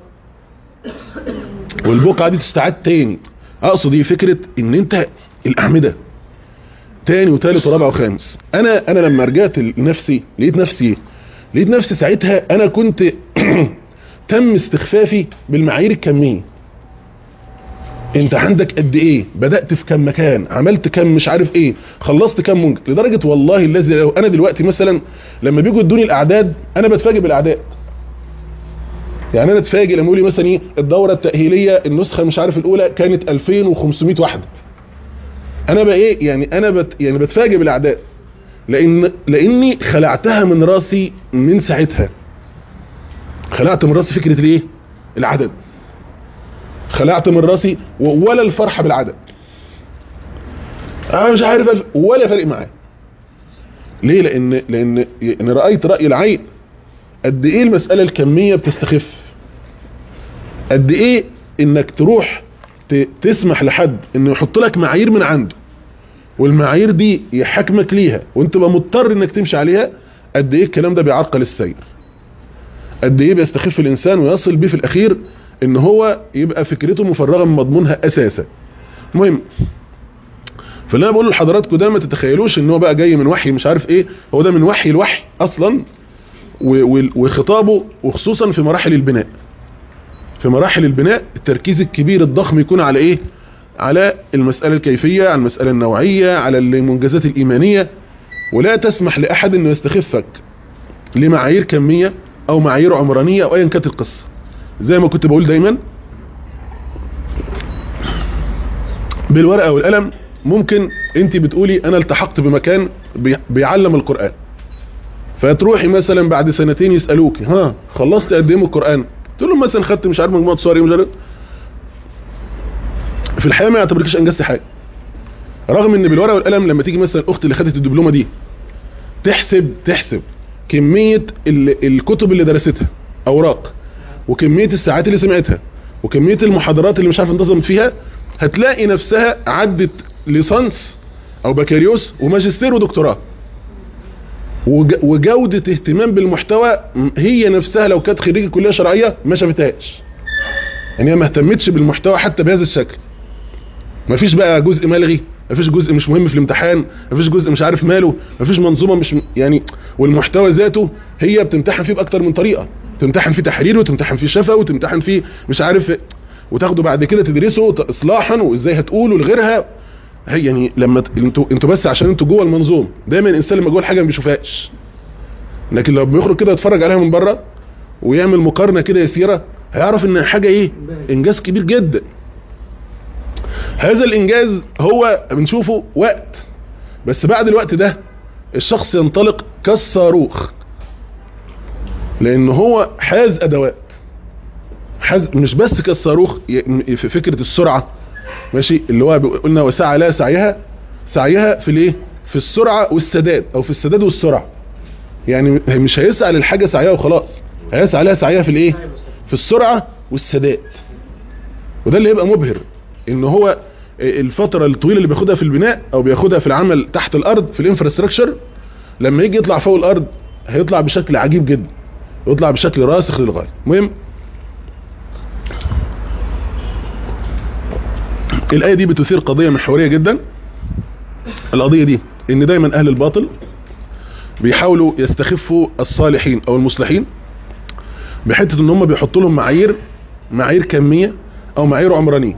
والبقعه دي تستعاد تاني اقصد ايه فكره ان انت الاعمده تاني وتالت ورابع وخامس انا انا لما رجعت لنفسي لقيت نفسي ايه لقيت نفسي ساعتها انا كنت تم استخفافي بالمعايير الكميه انت عندك قد ايه بدأت في كم مكان عملت كم مش عارف ايه خلصت كم منجز لدرجة والله الذي لو انا دلوقتي مثلا لما بيجوا يدوني الاعداد انا بتفاجئ بالاعداد يعني انا اتفاجئ لما يقولوا لي مثلا ايه الدورة التأهيلية النسخة مش عارف الاولى كانت 2500 واحدة انا بقى ايه يعني انا بت يعني بتفاجئ بالاعداد لان لاني خلعتها من راسي من ساعتها خلعت من راسي فكرة الايه العدد خلعت من راسي ولا الفرحة بالعدد انا مش عارف الف... ولا فرق معايا ليه لان لان يعني رايت راي العين قد ايه المساله الكميه بتستخف قد ايه انك تروح ت... تسمح لحد انه يحط لك معايير من عنده والمعايير دي يحكمك ليها وانت بقى مضطر انك تمشي عليها قد ايه الكلام ده بيعرقل السير قد ايه بيستخف الانسان ويصل بيه في الاخير ان هو يبقى فكرته مفرغه من مضمونها اساسا المهم فاللي انا بقول لحضراتكم ده ما تتخيلوش ان هو بقى جاي من وحي مش عارف ايه هو ده من وحي الوحي اصلا وخطابه وخصوصا في مراحل البناء في مراحل البناء التركيز الكبير الضخم يكون على ايه على المسألة الكيفية على المسألة النوعية على المنجزات الإيمانية ولا تسمح لأحد أنه يستخفك لمعايير كمية أو معايير عمرانية أو أيا كانت القصة زي ما كنت بقول دايما بالورقة والقلم ممكن انت بتقولي انا التحقت بمكان بيعلم القرآن فتروحي مثلا بعد سنتين يسألوك ها خلصت قد ايه من القرآن تقول لهم مثلا خدت مش عارف مجموعة صور ايه مش عارف في الحقيقة ما يعتبركش انجزت حاجة رغم ان بالورقة والقلم لما تيجي مثلا الاخت اللي خدت الدبلومة دي تحسب تحسب كمية الكتب اللي درستها اوراق وكمية الساعات اللي سمعتها وكمية المحاضرات اللي مش عارف انتظمت فيها هتلاقي نفسها عدت ليسانس او بكالوريوس وماجستير ودكتوراه وجودة اهتمام بالمحتوى هي نفسها لو كانت خريجة كلية شرعية ما شافتهاش يعني هي ما اهتمتش بالمحتوى حتى بهذا الشكل ما فيش بقى جزء ملغي مفيش جزء مش مهم في الامتحان مفيش جزء مش عارف ماله مفيش منظومه مش م- يعني والمحتوى ذاته هي بتمتحن فيه باكتر من طريقه تمتحن فيه تحرير وتمتحن فيه شفا وتمتحن فيه مش عارف وتاخده بعد كده تدرسه ت- اصلاحا وازاي هتقوله لغيرها هي يعني لما ت- انتوا انتوا بس عشان انتوا جوه المنظوم دايما الانسان لما جوه الحاجه ما بيشوفهاش لكن لو بيخرج كده يتفرج عليها من بره ويعمل مقارنه كده يسيره هيعرف ان حاجه ايه انجاز كبير جدا هذا الانجاز هو بنشوفه وقت بس بعد الوقت ده الشخص ينطلق كالصاروخ لان هو حاز ادوات حاز مش بس كالصاروخ ي- في فكره السرعه ماشي اللي هو قلنا وسعى لا سعيها سعيها في الايه في السرعه والسداد او في السداد والسرعه يعني مش هيسعى للحاجه سعيها وخلاص هيسعى لها سعيها في الايه في السرعه والسداد وده اللي يبقى مبهر ان هو الفتره الطويله اللي بياخدها في البناء او بياخدها في العمل تحت الارض في الانفراستراكشر لما يجي يطلع فوق الارض هيطلع بشكل عجيب جدا يطلع بشكل راسخ للغايه المهم الآية دي بتثير قضية محورية جدا القضية دي ان دايما اهل الباطل بيحاولوا يستخفوا الصالحين او المصلحين بحتة ان هم بيحطوا لهم معايير معايير كمية او معايير عمرانية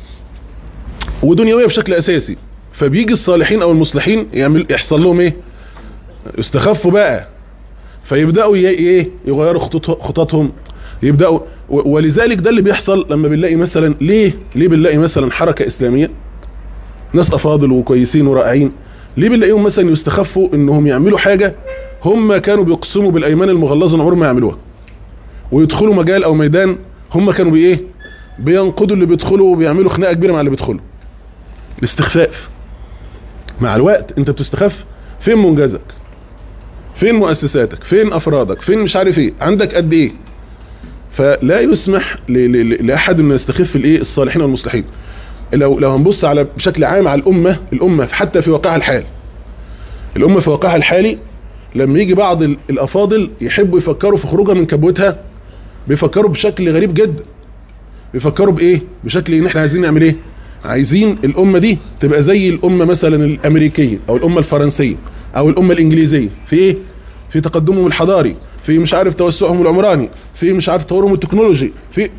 ودنيوية بشكل اساسي فبيجي الصالحين او المصلحين يعمل يحصل لهم ايه يستخفوا بقى فيبداوا ي- ايه يغيروا خطوط- خططهم يبداوا و- ولذلك ده اللي بيحصل لما بنلاقي مثلا ليه ليه بنلاقي مثلا حركه اسلاميه ناس افاضل وكويسين ورائعين ليه بنلاقيهم مثلا يستخفوا انهم يعملوا حاجه هم كانوا بيقسموا بالايمان المغلظه ان عمرهم ما يعملوها ويدخلوا مجال او ميدان هم كانوا بايه بينقضوا اللي بيدخلوا وبيعملوا خناقه كبيره مع اللي بيدخلوا الاستخفاف مع الوقت انت بتستخف فين منجزك فين مؤسساتك فين افرادك فين مش عارف ايه عندك قد ايه فلا يسمح ل- ل- ل- لاحد انه يستخف الايه الصالحين والمصلحين لو لو هنبص على بشكل عام على الامه الامه حتى في واقعها الحالي الامه في واقعها الحالي لما يجي بعض ال- الافاضل يحبوا يفكروا في خروجها من كبوتها بيفكروا بشكل غريب جدا بيفكروا بايه بشكل ان احنا عايزين نعمل ايه عايزين الامه دي تبقى زي الامه مثلا الامريكيه او الامه الفرنسيه او الامه الانجليزيه في ايه في تقدمهم الحضاري في مش عارف توسعهم العمراني في مش عارف تطورهم التكنولوجي في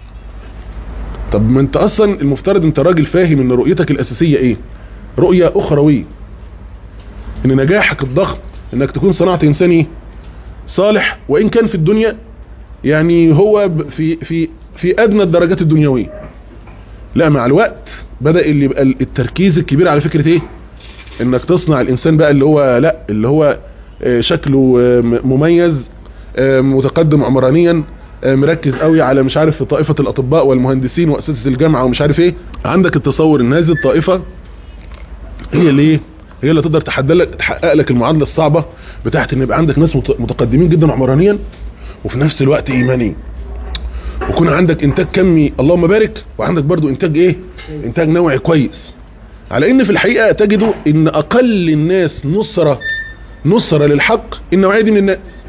طب ما انت اصلا المفترض انت راجل فاهم ان رؤيتك الاساسيه ايه رؤيه اخرويه ان نجاحك الضخم انك تكون صنعت انسان ايه صالح وان كان في الدنيا يعني هو ب- في في في ادنى الدرجات الدنيويه لا مع الوقت بدا اللي يبقى التركيز الكبير على فكره ايه انك تصنع الانسان بقى اللي هو لا اللي هو آه، شكله آه، م- مميز آه، متقدم عمرانيا آه، مركز قوي على مش عارف في طائفة الاطباء والمهندسين واساتذه الجامعة ومش عارف ايه عندك التصور ان هذه الطائفة هي اللي ايه هي اللي تقدر تحدد لك تحقق لك المعادلة الصعبة بتاعت ان يبقى عندك ناس مت- متقدمين جدا عمرانيا وفي نفس الوقت ايماني ويكون عندك انتاج كمي اللهم بارك وعندك برضو انتاج ايه انتاج نوعي كويس على ان في الحقيقة تجدوا ان اقل الناس نصرة نصرة للحق النوعية دي من الناس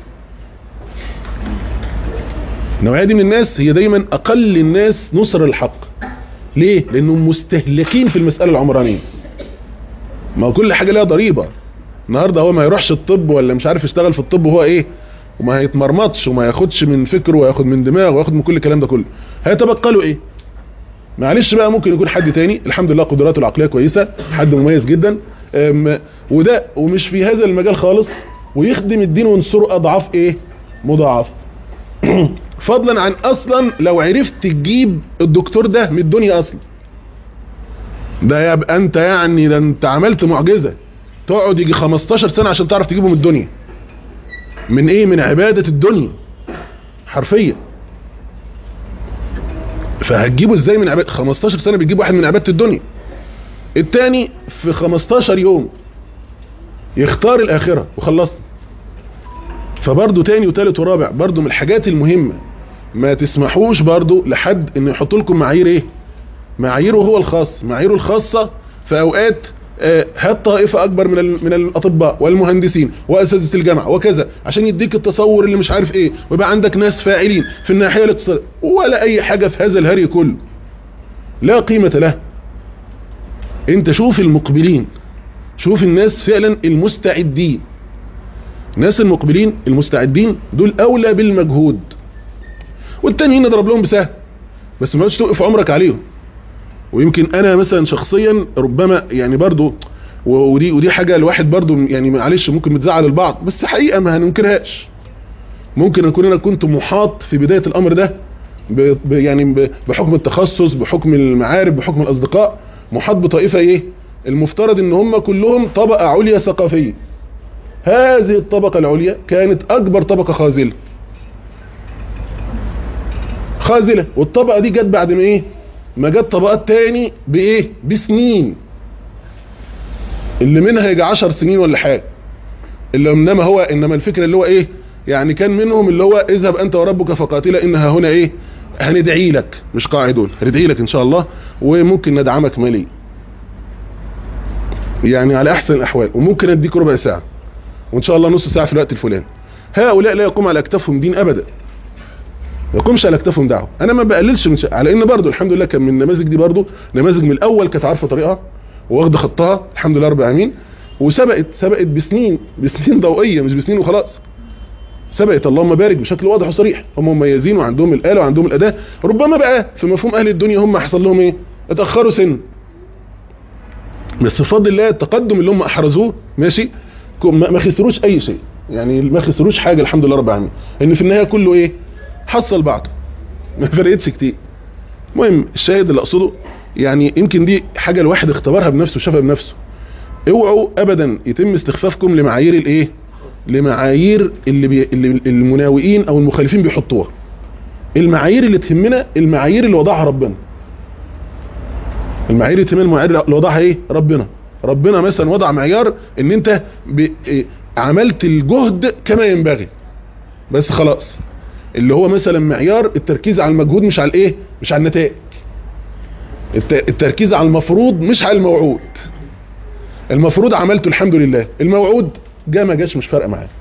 النوعية دي من الناس هي دايما اقل الناس نصرة للحق ليه لانهم مستهلكين في المسألة العمرانية ما هو كل حاجة لها ضريبة النهاردة هو ما يروحش الطب ولا مش عارف يشتغل في الطب وهو ايه وما هيتمرمطش وما ياخدش من فكره وياخد من دماغه وياخد من كل الكلام ده كله هيتبقى له ايه معلش بقى ممكن يكون حد تاني الحمد لله قدراته العقليه كويسه حد مميز جدا أم، وده ومش في هذا المجال خالص ويخدم الدين وينصره اضعاف ايه مضاعف فضلا عن اصلا لو عرفت تجيب الدكتور ده من الدنيا اصلا ده يبقى انت يعني ده انت عملت معجزه تقعد يجي 15 سنه عشان تعرف تجيبه من الدنيا من ايه من عباده الدنيا حرفيا فهتجيبه ازاي من عبادة 15 سنة بتجيب واحد من عبادة الدنيا التاني في 15 يوم يختار الاخرة وخلصنا فبرضه تاني وتالت ورابع برضه من الحاجات المهمة ما تسمحوش برضه لحد انه يحط لكم معايير ايه معاييره هو الخاص معاييره الخاصة في اوقات آه، هات طائفة اكبر من ال- من الاطباء والمهندسين واساتذة الجامعة وكذا عشان يديك التصور اللي مش عارف ايه ويبقى عندك ناس فاعلين في الناحية الاقتصادية ولا اي حاجة في هذا الهري كله لا قيمة له انت شوف المقبلين شوف الناس فعلا المستعدين الناس المقبلين المستعدين دول اولى بالمجهود والتانيين نضرب لهم بسهم بس ما تقعدش توقف عمرك عليهم ويمكن انا مثلا شخصيا ربما يعني برضو و- ودي ودي حاجه الواحد برضو يعني معلش ممكن متزعل البعض بس حقيقه ما هننكرهاش ممكن اكون انا كنت محاط في بدايه الامر ده ب ب يعني ب بحكم التخصص بحكم المعارف بحكم الاصدقاء محاط بطائفه ايه المفترض ان هم كلهم طبقه عليا ثقافيه هذه الطبقه العليا كانت اكبر طبقه خازله خازله والطبقه دي جت بعد ما ايه ما جت طبقات تاني بايه بسنين اللي منها يجي 10 سنين ولا حاجه اللي انما هو انما الفكره اللي هو ايه يعني كان منهم اللي هو اذهب انت وربك فقاتلا انها هنا ايه هندعي لك مش قاعدون هندعي لك ان شاء الله وممكن ندعمك ماليا يعني على احسن الاحوال وممكن اديك ربع ساعه وان شاء الله نص ساعه في الوقت الفلاني هؤلاء لا يقوم على اكتافهم دين ابدا ما يقومش على اكتافهم دعوه انا ما بقللش من شيء على ان برضو الحمد لله كان من النماذج دي برضو نماذج من الاول كانت عارفه طريقها واخده خطها الحمد لله رب العالمين وسبقت سبقت بسنين بسنين ضوئيه مش بسنين وخلاص سبقت اللهم بارك بشكل واضح وصريح هم مميزين وعندهم الاله وعندهم الاداه ربما بقى في مفهوم اهل الدنيا هم حصل لهم ايه اتاخروا سن بس بفضل الله التقدم اللي هم احرزوه ماشي ما ما خسروش اي شيء يعني ما خسروش حاجه الحمد لله رب العالمين ان في النهايه كله ايه حصل بعضه ما فرقتش كتير المهم الشاهد اللي اقصده يعني يمكن دي حاجه الواحد اختبرها بنفسه وشافها بنفسه اوعوا ابدا يتم استخفافكم لمعايير الايه لمعايير اللي, بي... اللي المناوئين او المخالفين بيحطوها المعايير اللي تهمنا المعايير اللي وضعها ربنا المعايير اللي تهمنا المعايير اللي وضعها ايه ربنا ربنا مثلا وضع معيار ان انت ب... إيه، عملت الجهد كما ينبغي بس خلاص اللي هو مثلا معيار التركيز على المجهود مش على الايه مش على النتائج الت... التركيز على المفروض مش على الموعود المفروض عملته الحمد لله الموعود جا ما جاش مش فارقه معايا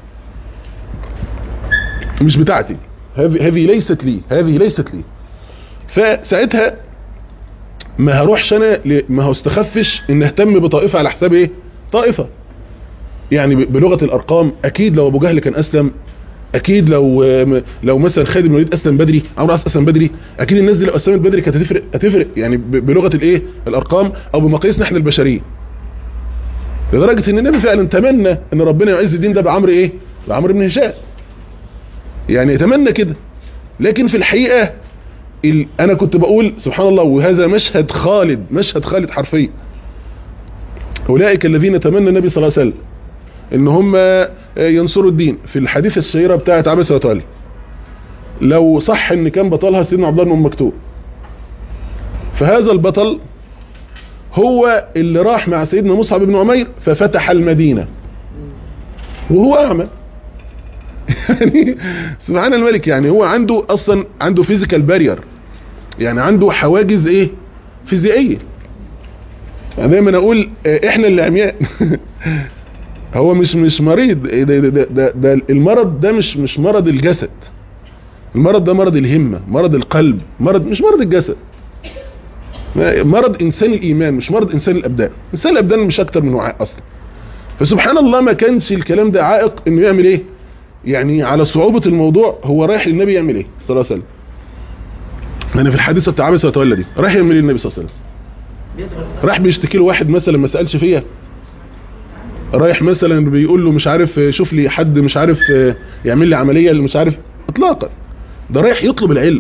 مش بتاعتي هذه هذه ليست لي هذه ليست لي فساعتها ما هروحش انا ل- ما هو استخفش ان اهتم بطائفه على حساب ايه طائفه يعني ب- بلغه الارقام اكيد لو ابو جهل كان اسلم اكيد لو لو مثلا خالد بن الوليد اسلم بدري عمرو عاص اسلم بدري اكيد الناس دي لو اسلمت بدري كانت هتفرق هتفرق يعني ب- بلغه الايه الارقام او بمقاييسنا احنا البشريه لدرجه ان النبي فعلا تمنى ان ربنا يعز الدين ده بعمرو ايه بعمرو بن هشام يعني يتمنى كده لكن في الحقيقه ال... انا كنت بقول سبحان الله وهذا مشهد خالد مشهد خالد حرفيا اولئك الذين تمنى النبي صلى الله عليه وسلم ان هم ينصروا الدين في الحديث الشهيره بتاعه عبس وتولي لو صح ان كان بطلها سيدنا عبد الله بن أم مكتوم فهذا البطل هو اللي راح مع سيدنا مصعب بن عمير ففتح المدينة وهو أعمى يعني سبحان الملك يعني هو عنده أصلا عنده فيزيكال بارير يعني عنده حواجز إيه فيزيائية يعني دايما أقول آه، إحنا اللي عمياء هو مش مش مريض إيه ده, ده, ده, ده, ده المرض ده مش مش مرض الجسد المرض ده مرض الهمة مرض القلب مرض مش مرض الجسد مرض انسان الايمان مش مرض انسان الابدان انسان الابدان مش اكتر من وعاء اصلا فسبحان الله ما كانش الكلام ده عائق انه يعمل ايه يعني على صعوبة الموضوع هو رايح للنبي يعمل ايه صلى الله عليه وسلم انا في الحادثة بتاع عبس وتولى دي رايح يعمل ايه النبي صلى الله عليه وسلم راح بيشتكي له واحد مثلا ما سالش فيها رايح مثلا بيقول له مش عارف شوف لي حد مش عارف يعمل لي عملية اللي مش عارف اطلاقا ده رايح يطلب العلم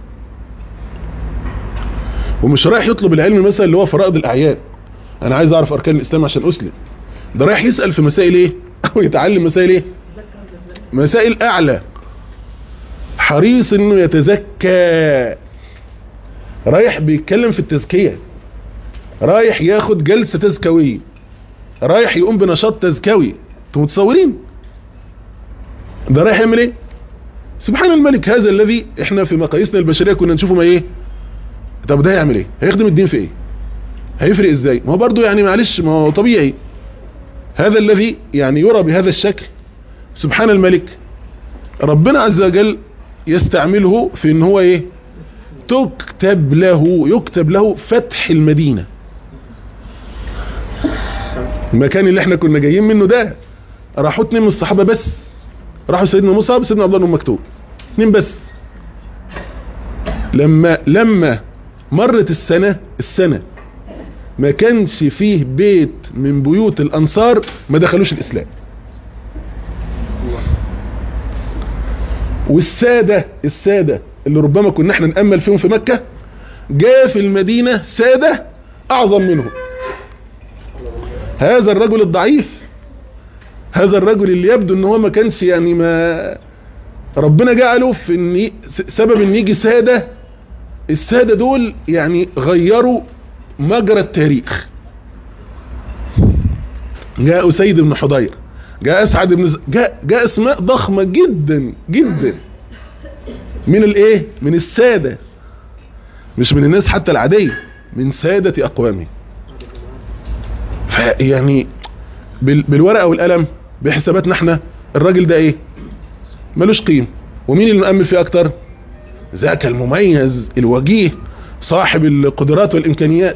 ومش رايح يطلب العلم مثلا اللي هو فرائض الاعيان انا عايز اعرف اركان الاسلام عشان اسلم ده رايح يسال في مسائل ايه او يتعلم مسائل ايه مسائل اعلى حريص انه يتزكى رايح بيتكلم في التزكيه رايح ياخد جلسه تزكويه رايح يقوم بنشاط تزكوي انتوا متصورين ده رايح يعمل ايه سبحان الملك هذا الذي احنا في مقاييسنا البشريه كنا نشوفه ما ايه طب ده هيعمل ايه هيخدم الدين في ايه هيفرق ازاي ما هو برضه يعني معلش ما هو طبيعي هذا الذي يعني يرى بهذا الشكل سبحان الملك ربنا عز وجل يستعمله في ان هو ايه تكتب له يكتب له فتح المدينة المكان اللي احنا كنا جايين منه ده راحوا اتنين من الصحابة بس راحوا سيدنا مصعب سيدنا عبد الله بن مكتوم اتنين بس لما لما مرت السنة السنة ما كانش فيه بيت من بيوت الانصار ما دخلوش الاسلام والسادة السادة اللي ربما كنا احنا نأمل فيهم في مكة جاء في المدينة سادة اعظم منهم هذا الرجل الضعيف هذا الرجل اللي يبدو ان هو ما كانش يعني ما ربنا جعله في ان سبب ان يجي سادة السادة دول يعني غيروا مجرى التاريخ جاء أسيد بن حضير جاء أسعد بن ز... جاء, جاء اسماء ضخمة جدا جدا من الايه من السادة مش من الناس حتى العادية من سادة أقوامه فيعني بال... بالورقة والقلم بحساباتنا احنا الراجل ده ايه ملوش قيم ومين اللي مأمل فيه اكتر ذاك المميز الوجيه صاحب القدرات والامكانيات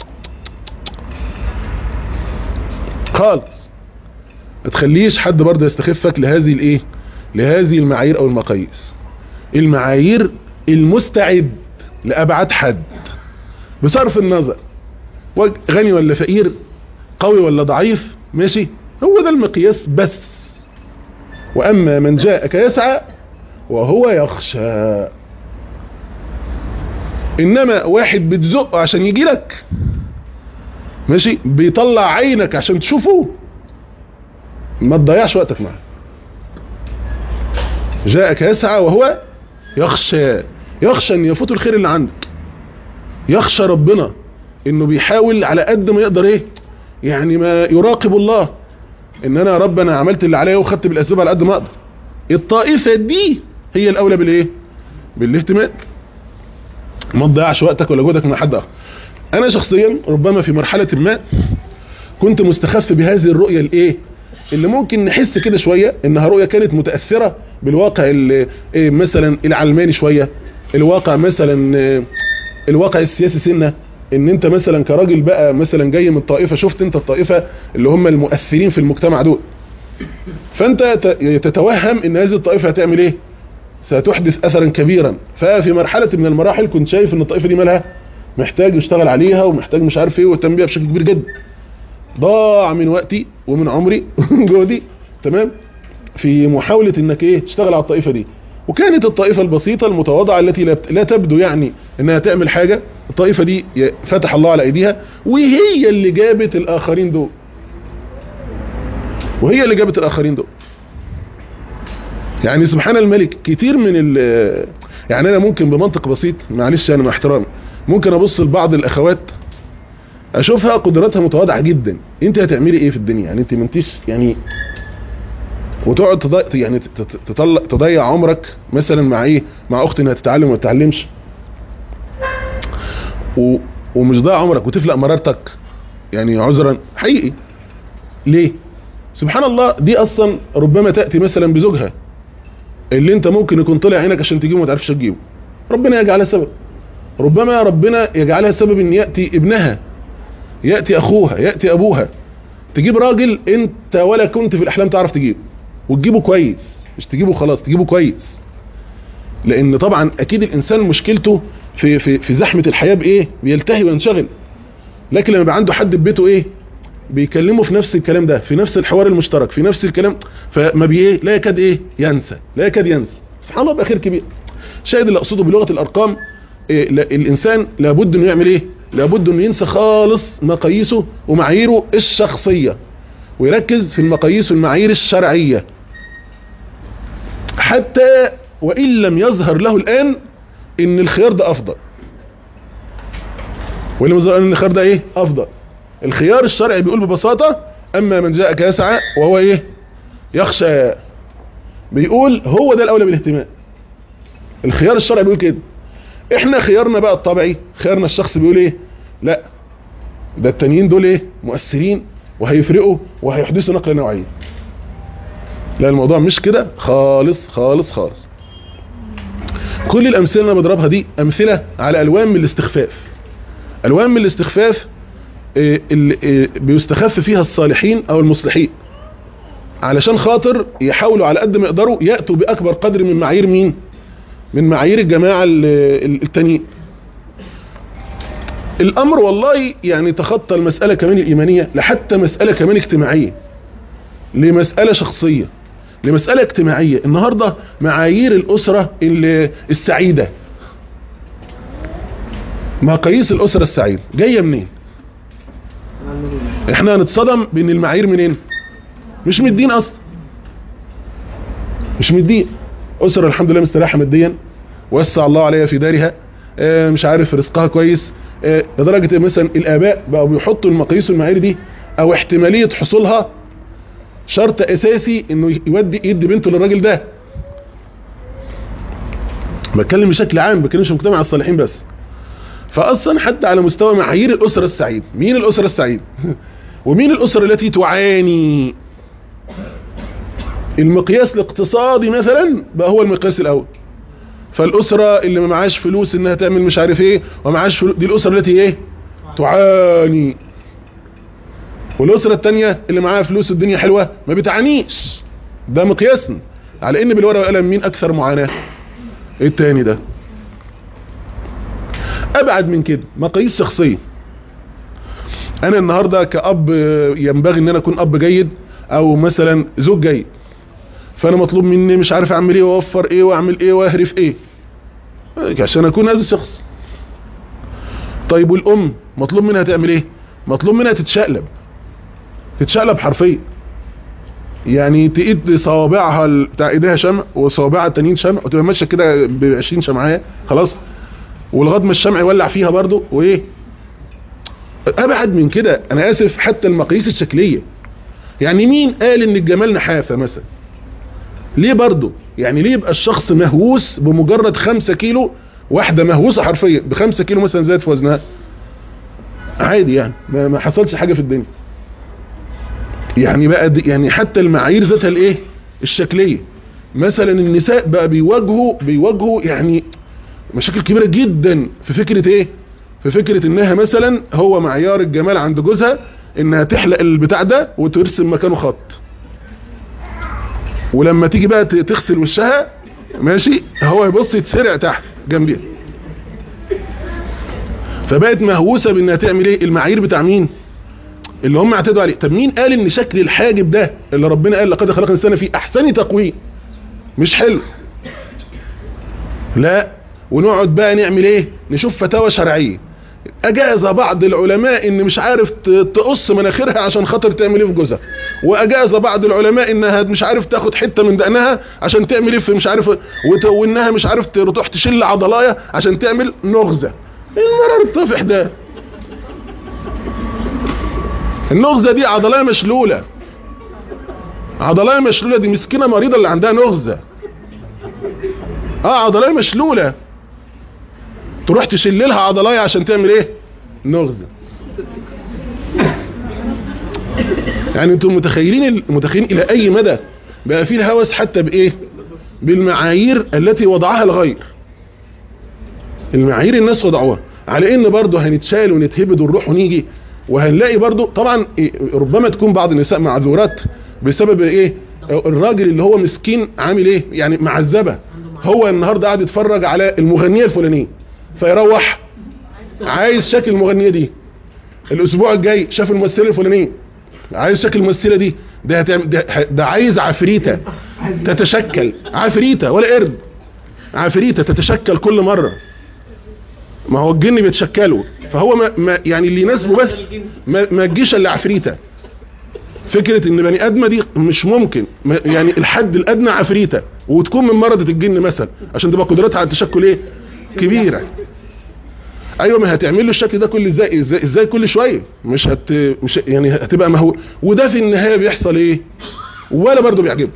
خالص ما تخليش حد برضه يستخفك لهذه الايه لهذه المعايير او المقاييس المعايير المستعد لابعد حد بصرف النظر غني ولا فقير قوي ولا ضعيف ماشي هو ده المقياس بس واما من جاءك يسعى وهو يخشى انما واحد بتزقه عشان يجي لك ماشي بيطلع عينك عشان تشوفه ما تضيعش وقتك معاه جاءك يسعى وهو يخشى يخشى ان يفوت الخير اللي عندك يخشى ربنا انه بيحاول على قد ما يقدر ايه يعني ما يراقب الله ان انا يا رب انا عملت اللي عليا وخدت بالاسباب على قد ما اقدر الطائفه دي هي الاولى بالايه بالاهتمام ما تضيعش وقتك ولا جهدك مع حد اخر انا شخصيا ربما في مرحله ما كنت مستخف بهذه الرؤيه الايه اللي ممكن نحس كده شويه انها رؤيه كانت متاثره بالواقع اللي إيه مثلا العلماني شويه الواقع مثلا إيه الواقع السياسي سنه ان انت مثلا كراجل بقى مثلا جاي من الطائفه شفت انت الطائفه اللي هم المؤثرين في المجتمع دول فانت تتوهم ان هذه الطائفه هتعمل ايه ستحدث اثرا كبيرا ففي مرحله من المراحل كنت شايف ان الطائفه دي مالها محتاج يشتغل عليها ومحتاج مش عارف ايه واهتم بيها بشكل كبير جدا ضاع من وقتي ومن عمري ومن جهدي تمام في محاولة انك ايه تشتغل على الطائفة دي وكانت الطائفة البسيطة المتواضعة التي لا تبدو يعني انها تعمل حاجة الطائفة دي فتح الله على ايديها وهي اللي جابت الاخرين دول وهي اللي جابت الاخرين دول يعني سبحان الملك كتير من ال يعني انا ممكن بمنطق بسيط معلش انا مع احترامي ممكن ابص لبعض الاخوات اشوفها قدراتها متواضعه جدا انت هتعملي ايه في الدنيا يعني انت ما انتيش يعني وتقعد تضيع يعني تطلع تضيع عمرك مثلا مع ايه مع اخت انها تتعلم وما تتعلمش و... ومش ضايع عمرك وتفلق مرارتك يعني عذرا حقيقي ليه سبحان الله دي اصلا ربما تاتي مثلا بزوجها اللي انت ممكن يكون طلع عينك عشان تجيبه وما تعرفش تجيبه ربنا يجعلها سبب ربما ربنا يجعلها سبب ان ياتي ابنها ياتي اخوها ياتي ابوها تجيب راجل انت ولا كنت في الاحلام تعرف تجيبه وتجيبه كويس مش تجيبه خلاص تجيبه كويس لان طبعا اكيد الانسان مشكلته في في في زحمه الحياه بايه بيلتهي وينشغل لكن لما يبقى عنده حد في بيته ايه بيكلمه في نفس الكلام ده في نفس الحوار المشترك في نفس الكلام فما بي ايه لا يكاد ايه ينسى لا يكاد ينسى سبحان الله بقى خير كبير شاهد اللي اقصده بلغه الارقام إيه الانسان لابد انه يعمل ايه لابد انه ينسى خالص مقاييسه ومعاييره الشخصيه ويركز في المقاييس والمعايير الشرعيه حتى وان لم يظهر له الان ان الخيار ده افضل واللي مظهر ان الخيار ده ايه افضل الخيار الشرعي بيقول ببساطه اما من جاءك يسعى وهو ايه يخشى بيقول هو ده الاولى بالاهتمام الخيار الشرعي بيقول كده احنا خيارنا بقى الطبيعي خيارنا الشخص بيقول ايه لا ده التانيين دول ايه مؤثرين وهيفرقوا وهيحدثوا نقله نوعيه لا الموضوع مش كده خالص خالص خالص كل الامثله اللي انا بضربها دي امثله على الوان من الاستخفاف الوان من الاستخفاف آه، اللي آه، بيستخف فيها الصالحين او المصلحين علشان خاطر يحاولوا على قد ما يقدروا يأتوا بأكبر قدر من معايير مين من معايير الجماعة ال- ال- التانيين الأمر والله يعني تخطى المسألة كمان الإيمانية لحتى مسألة كمان اجتماعية لمسألة شخصية لمسألة اجتماعية النهاردة معايير الأسرة ال- السعيدة مقاييس الأسرة السعيدة جاية منين احنا هنتصدم بان المعايير منين مش من الدين اصلا مش من الدين اسره الحمد لله مستريحه ماديا وسع الله عليها في دارها آه، مش عارف رزقها كويس آه، لدرجه إن مثلا الاباء بقوا بيحطوا المقاييس والمعايير دي او احتماليه حصولها شرط اساسي انه يودي يدي بنته للراجل ده بتكلم بشكل عام بتكلمش في مجتمع الصالحين بس فاصلا حتى على مستوى معايير الاسره السعيده مين الاسره السعيده ومين الاسره التي تعاني المقياس الاقتصادي مثلا بقى هو المقياس الاول فالاسره اللي ما معاش فلوس انها تعمل مش عارف ايه وما معاش فلوس دي الاسره التي ايه تعاني والاسره الثانيه اللي معاها فلوس والدنيا حلوه ما بتعانيش ده مقياسنا على ان بالورقه والقلم مين اكثر معاناه التاني ده ابعد من كده مقاييس شخصيه انا النهارده كاب ينبغي ان انا اكون اب جيد او مثلا زوج جيد فانا مطلوب مني مش عارف اعمل ايه واوفر ايه واعمل ايه واهرف ايه عشان اكون هذا الشخص طيب والام مطلوب منها تعمل ايه مطلوب منها تتشقلب تتشقلب حرفيا يعني تقيد صوابعها ال- بتاع ايديها شمع وصوابعها التانيين شمع وتبقى ماشيه كده ب 20 شمعيه خلاص ولغايه ما الشمع يولع فيها برضو وايه ابعد من كده انا اسف حتى المقاييس الشكليه يعني مين قال ان الجمال نحافه مثلا ليه برضو يعني ليه يبقى الشخص مهووس بمجرد خمسة كيلو واحدة مهووسة حرفيا بخمسة كيلو مثلا زاد في وزنها عادي يعني ما, ما حصلش حاجة في الدنيا يعني بقى دي يعني حتى المعايير ذاتها الايه الشكلية مثلا النساء بقى بيواجهوا بيواجهوا يعني مشاكل كبيرة جدا في فكرة ايه في فكرة انها مثلا هو معيار الجمال عند جوزها انها تحلق البتاع ده وترسم مكانه خط ولما تيجي بقى ت- تغسل وشها ماشي هو يبص يتسرع تحت جنبيها فبقت مهووسه بانها تعمل ايه المعايير بتاع مين اللي هم اعتدوا عليه طب مين قال ان شكل الحاجب ده اللي ربنا قال لقد خلقنا الانسان في احسن تقويم مش حلو لا ونقعد بقى نعمل ايه نشوف فتاوى شرعيه اجاز بعض العلماء ان مش عارف ت- تقص مناخيرها عشان خاطر تعمل ايه في جوزها واجاز بعض العلماء انها مش عارف تاخد حته من دقنها عشان تعمل ايه في مش عارف وت- وانها مش عارف تروح تشيل عضلايه عشان تعمل نغزه ايه المرار الطفح ده النغزه دي عضلايه مشلوله عضلايه مشلوله دي مسكينه مريضه اللي عندها نغزه اه عضلايه مشلوله تروح تشيل لها عضلايه عشان تعمل ايه نغزه يعني انتم متخيلين متخيلين الى اي مدى بقى فيه الهوس حتى بايه بالمعايير التي وضعها الغير المعايير الناس وضعوها على ان برضه هنتشال ونتهبد ونروح ونيجي وهنلاقي برضه طبعا إيه، ربما تكون بعض النساء معذورات بسبب ايه الراجل اللي هو مسكين عامل ايه يعني معذبه هو النهارده قاعد يتفرج على المغنيه الفلانيه فيروح عايز شكل المغنيه دي الاسبوع الجاي شاف الممثله الفلانيه عايز شكل الممثله دي ده هتعمل ده, ده عايز عفريته تتشكل عفريته ولا قرد عفريته تتشكل كل مره ما هو الجن بيتشكلوا فهو ما, ما يعني اللي يناسبه بس ما, ما تجيش الا عفريته فكره ان بني ادمه دي مش ممكن ما- يعني الحد الادنى عفريته وتكون من مرضة الجن مثلا عشان تبقى قدرتها على التشكل ايه كبيره ايوه ما هتعمل له الشكل ده كل ازاي ازاي, إزاي كل شويه مش هت مش يعني هتبقى مهو وده في النهايه بيحصل ايه ولا برضه بيعجبه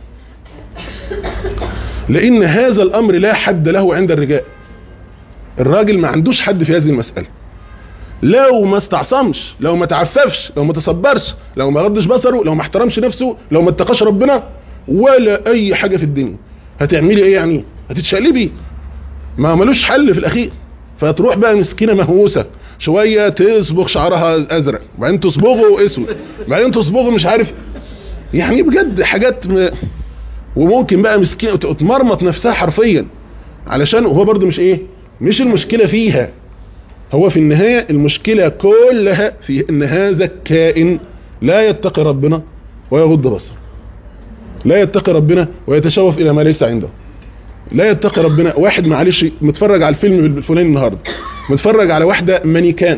لان هذا الامر لا حد له عند الرجال الراجل ما عندوش حد في هذه المساله لو ما استعصمش لو ما تعففش لو ما تصبرش لو ما غضش بصره لو ما احترمش نفسه لو ما اتقاش ربنا ولا اي حاجه في الدنيا هتعملي ايه يعني هتتشقلبي ما ملوش حل في الاخير فتروح بقى مسكينه مهووسه شويه تصبغ شعرها ازرق وبعدين تصبغه اسود وبعدين تصبغه مش عارف يعني بجد حاجات م... وممكن بقى مسكينه تمرمط نفسها حرفيا علشان هو برضو مش ايه مش المشكله فيها هو في النهايه المشكله كلها في ان هذا الكائن لا يتقي ربنا ويغض بصره لا يتقي ربنا ويتشوف الى ما ليس عنده لا يتقي ربنا واحد معلش متفرج على الفيلم الفلاني النهارده متفرج على واحده مانيكان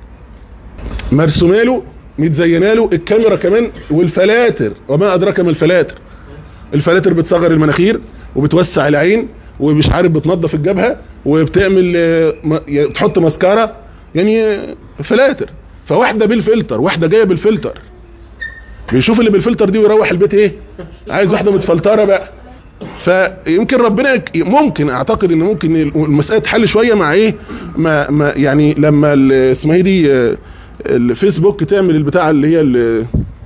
مرسومه له متزينه له الكاميرا كمان والفلاتر وما ادراك ما الفلاتر الفلاتر بتصغر المناخير وبتوسع العين ومش عارف بتنظف الجبهه وبتعمل آه، م- تحط ماسكارا يعني آه، فلاتر فواحده بالفلتر واحده جايه بالفلتر بيشوف اللي بالفلتر دي ويروح البيت ايه عايز واحده متفلتره بقى فيمكن ربنا يك- ممكن اعتقد ان ممكن المساله تحل شويه مع ايه ما, ما يعني لما ال- اسمها ايه دي آه، الفيسبوك تعمل البتاع اللي هي ال-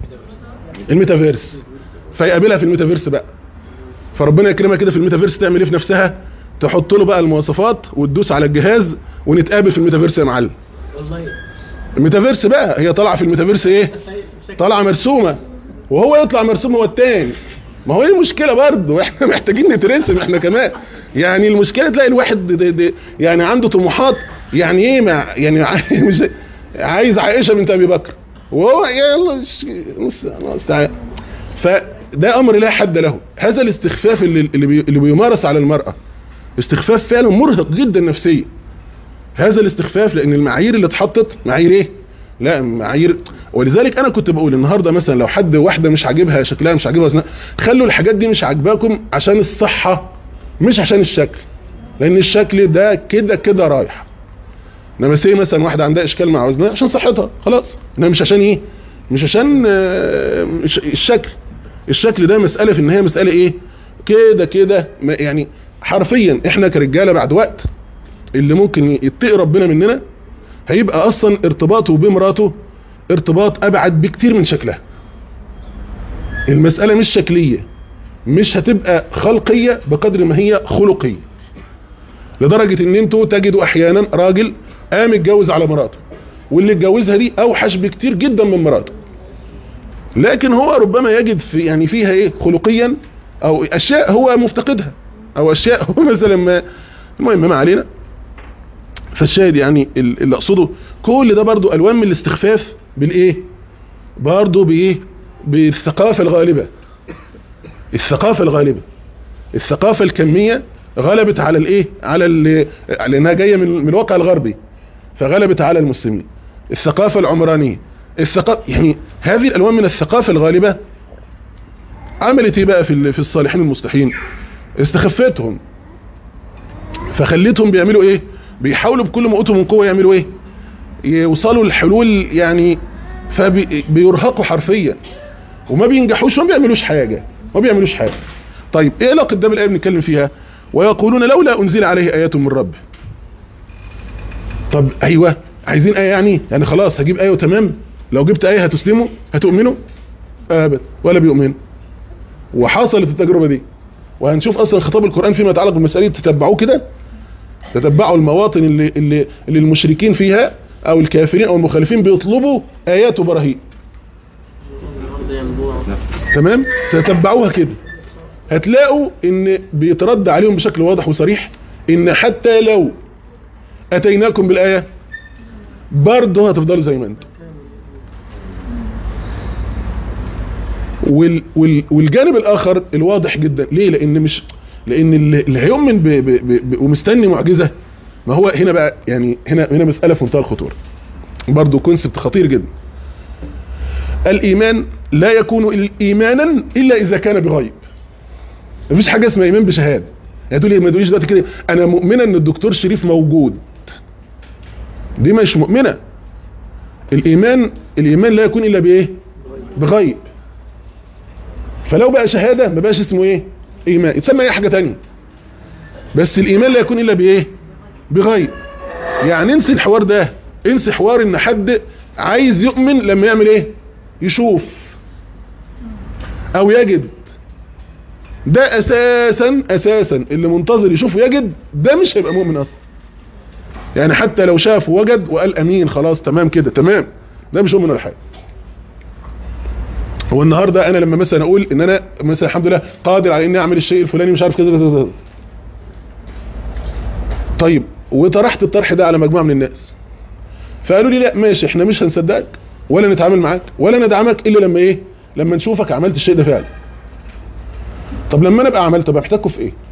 الميتافيرس فيقابلها في الميتافيرس بقى فربنا يكرمها كده في الميتافيرس تعمل ايه في نفسها تحط له بقى المواصفات وتدوس على الجهاز ونتقابل في الميتافيرس يا معلم
والله
الميتافيرس بقى هي طالعه في الميتافيرس ايه طالعه مرسومه وهو يطلع مرسوم هو التاني ما هو ايه المشكله برضه احنا محتاجين نترسم احنا كمان يعني المشكله تلاقي الواحد دي دي يعني عنده طموحات يعني ايه ما يعني عاي- مش عايز عائشه بنت ابي بكر وهو يلا مش- مش- الله المستعان فده امر لا حد له هذا الاستخفاف اللي اللي, بي اللي بيمارس على المراه استخفاف فعلا مرهق جدا نفسيا هذا الاستخفاف لان المعايير اللي اتحطت معايير ايه لا معايير ولذلك انا كنت بقول النهارده مثلا لو حد واحده مش عاجبها شكلها مش عاجبها وزنها خلوا الحاجات دي مش عاجباكم عشان الصحه مش عشان الشكل لان الشكل ده كده كده رايح انما سي مثلا واحده عندها اشكال مع وزنها عشان صحتها خلاص انما مش عشان ايه مش عشان آه، مش الشكل الشكل ده مساله في النهايه مساله ايه كده كده ما- يعني حرفيا احنا كرجاله بعد وقت اللي ممكن يتقي ربنا مننا هيبقى اصلا ارتباطه بمراته ارتباط ابعد بكتير من شكلها المسألة مش شكلية مش هتبقى خلقية بقدر ما هي خلقية لدرجة ان انتوا تجدوا احيانا راجل قام اتجوز على مراته واللي اتجوزها دي اوحش بكتير جدا من مراته لكن هو ربما يجد في يعني فيها ايه خلقيا او اشياء هو مفتقدها او اشياء هو مثلا ما المهم ما علينا فالشاهد يعني ال- اللي اقصده كل ده برضو الوان من الاستخفاف بالايه برضو بايه بالثقافة الغالبة الثقافة الغالبة الثقافة الكمية غلبت على الايه على ال- لانها جاية من من الواقع الغربي فغلبت على المسلمين الثقافة العمرانية الثقافة يعني هذه الالوان من الثقافة الغالبة عملت ايه بقى في ال- في الصالحين المصلحين استخفتهم فخليتهم بيعملوا ايه بيحاولوا بكل ما اوتوا من قوه يعملوا ايه يوصلوا للحلول يعني فبيرهقوا حرفيا وما بينجحوش وما بيعملوش حاجه ما بيعملوش حاجه طيب ايه علاقه ده بالايه بنتكلم فيها ويقولون لولا انزل عليه ايات من ربه طب ايوه عايزين ايه يعني يعني خلاص هجيب ايه وتمام لو جبت ايه هتسلموا هتؤمنوا ابدا ولا بيؤمنوا وحصلت التجربه دي وهنشوف اصلا خطاب القران فيما يتعلق بالمسائل دي تتبعوه كده تتبعوا المواطن اللي, اللي, اللي المشركين فيها او الكافرين او المخالفين بيطلبوا ايات وبراهين
الأرض ينبوع
تمام تتبعوها كده هتلاقوا ان بيترد عليهم بشكل واضح وصريح ان حتى لو اتيناكم بالايه برضه هتفضلوا زي ما انتم وال وال والجانب الاخر الواضح جدا ليه لان مش لان اللي اللي هيؤمن ب ب ب ب ومستني معجزه ما هو هنا بقى يعني هنا هنا مساله في منتهى الخطوره برضه كونسبت خطير جدا الايمان لا يكون ايمانا الا اذا كان بغيب مفيش حاجه اسمها ايمان بشهاده يعني تقول لي ما تقوليش دلوقتي كده انا مؤمنه ان الدكتور شريف موجود دي مش مؤمنه الايمان الايمان لا يكون الا بايه بغيب فلو بقى شهاده ما بقاش اسمه ايه ايمان يتسمى اي حاجه تانية بس الايمان لا يكون الا بايه بغيب يعني انسي الحوار ده انسي حوار ان حد عايز يؤمن لما يعمل ايه يشوف او يجد ده اساسا اساسا اللي منتظر يشوف ويجد ده مش هيبقى مؤمن اصلا يعني حتى لو شاف ووجد وقال امين خلاص تمام كده تمام ده مش مؤمن ولا حاجه هو النهارده انا لما مثلا اقول ان انا مثلا الحمد لله قادر على اني اعمل الشيء الفلاني مش عارف كذا كذا كذا طيب وطرحت الطرح ده على مجموعه من الناس فقالوا لي لا ماشي احنا مش هنصدقك ولا نتعامل معاك ولا ندعمك الا لما ايه لما نشوفك عملت الشيء ده فعلا طب لما انا ابقى عملت طب احتاجكم في ايه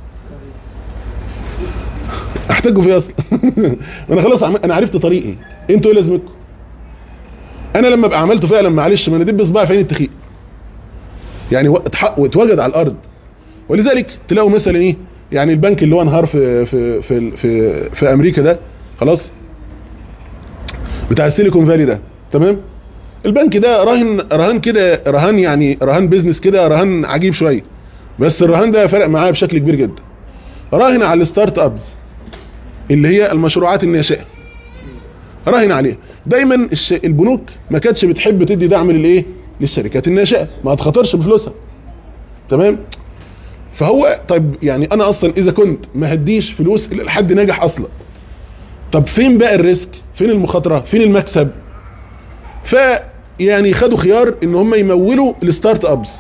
احتاجكم في ايه اصلا انا خلاص عم... انا عرفت طريقي انتوا ايه لازمتكم انا لما ابقى عملته فعلا معلش ما انا دب صباعي في عين التخيل يعني اتحق واتوجد على الارض ولذلك تلاقوا مثلا ايه يعني البنك اللي هو انهار في في في في, في امريكا ده خلاص بتاع السيليكون فالي ده تمام البنك ده رهن رهان كده رهان يعني رهان بيزنس كده رهان عجيب شويه بس الرهان ده فرق معاه بشكل كبير جدا راهن على الستارت ابز اللي هي المشروعات الناشئه راهن عليها دايما الش... البنوك ما كانتش بتحب تدي دعم للايه للشركات الناشئه ما تخاطرش بفلوسها تمام فهو طيب يعني انا اصلا اذا كنت ما هديش فلوس لحد ناجح اصلا طب فين بقى الريسك فين المخاطره فين المكسب ف يعني خدوا خيار ان هم يمولوا الستارت ابس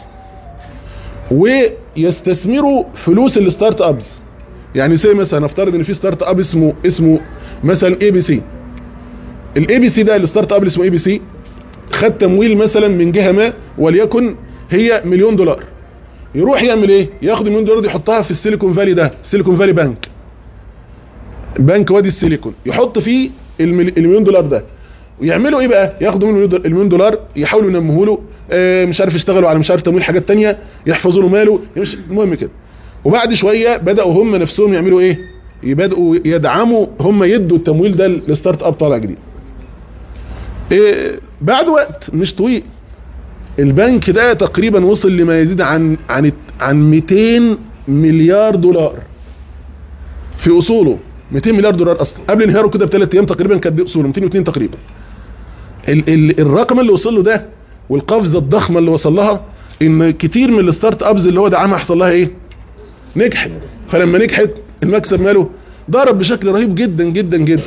ويستثمروا فلوس الستارت ابس يعني زي مثلا نفترض ان في ستارت اب اسمه اسمه مثلا اي بي سي الاي بي سي ده الستارت اب اللي اسمه اي بي سي خد تمويل مثلا من جهه ما وليكن هي مليون دولار يروح يعمل ايه ياخد المليون دولار دي يحطها في السيليكون فالي ده السيليكون فالي بنك بنك وادي السيليكون يحط فيه المل- المليون دولار ده ويعملوا ايه بقى ياخدوا منه المليون دول- المليون دولار يحاولوا ينموه له آه، مش عارف يشتغلوا على مش عارف تمويل حاجات تانية يحفظوا له ماله مش المهم كده وبعد شويه بداوا هم نفسهم يعملوا ايه يبداوا يدعموا هم يدوا التمويل ده لستارت اب طالع جديد إيه بعد وقت مش طويل البنك ده تقريبا وصل لما يزيد عن عن عن 200 مليار دولار في اصوله 200 مليار دولار اصلا قبل انهياره كده بثلاث ايام تقريبا كانت دي اصوله 202 تقريبا ال ال الرقم اللي وصل له ده والقفزه الضخمه اللي وصل لها ان كتير من الستارت ابز اللي هو دعمها حصل لها ايه نجحت فلما نجحت المكسب ماله ضرب بشكل رهيب جدا جدا جدا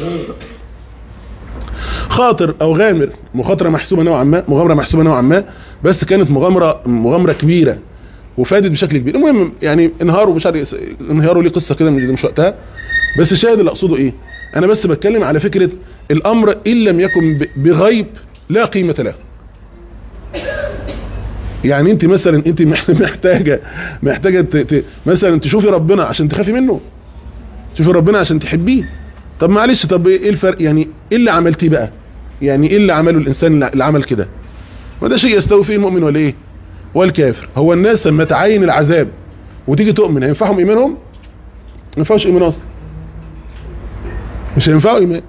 خاطر او غامر مخاطره محسوبه نوعا ما مغامره محسوبه نوعا ما بس كانت مغامره مغامره كبيره وفادت بشكل كبير المهم يعني انهاروا مش عارف انهاروا ليه قصه كده من مش وقتها بس الشاهد اللي اقصده ايه انا بس بتكلم على فكره الامر ان لم يكن ب- بغيب لا قيمه له يعني انت مثلا انت مح- محتاجه محتاجه ت- ت- مثلا تشوفي ربنا عشان تخافي منه تشوفي ربنا عشان تحبيه طب معلش طب ايه الفرق يعني ايه اللي عملتيه بقى يعني ايه اللي عمله الانسان اللي عمل كده ما ده شيء يستوي فيه المؤمن ولا ايه والكافر هو الناس لما تعاين العذاب وتيجي تؤمن هينفعهم ايمانهم ما ينفعش ايمان اصلا مش هينفعوا ايمان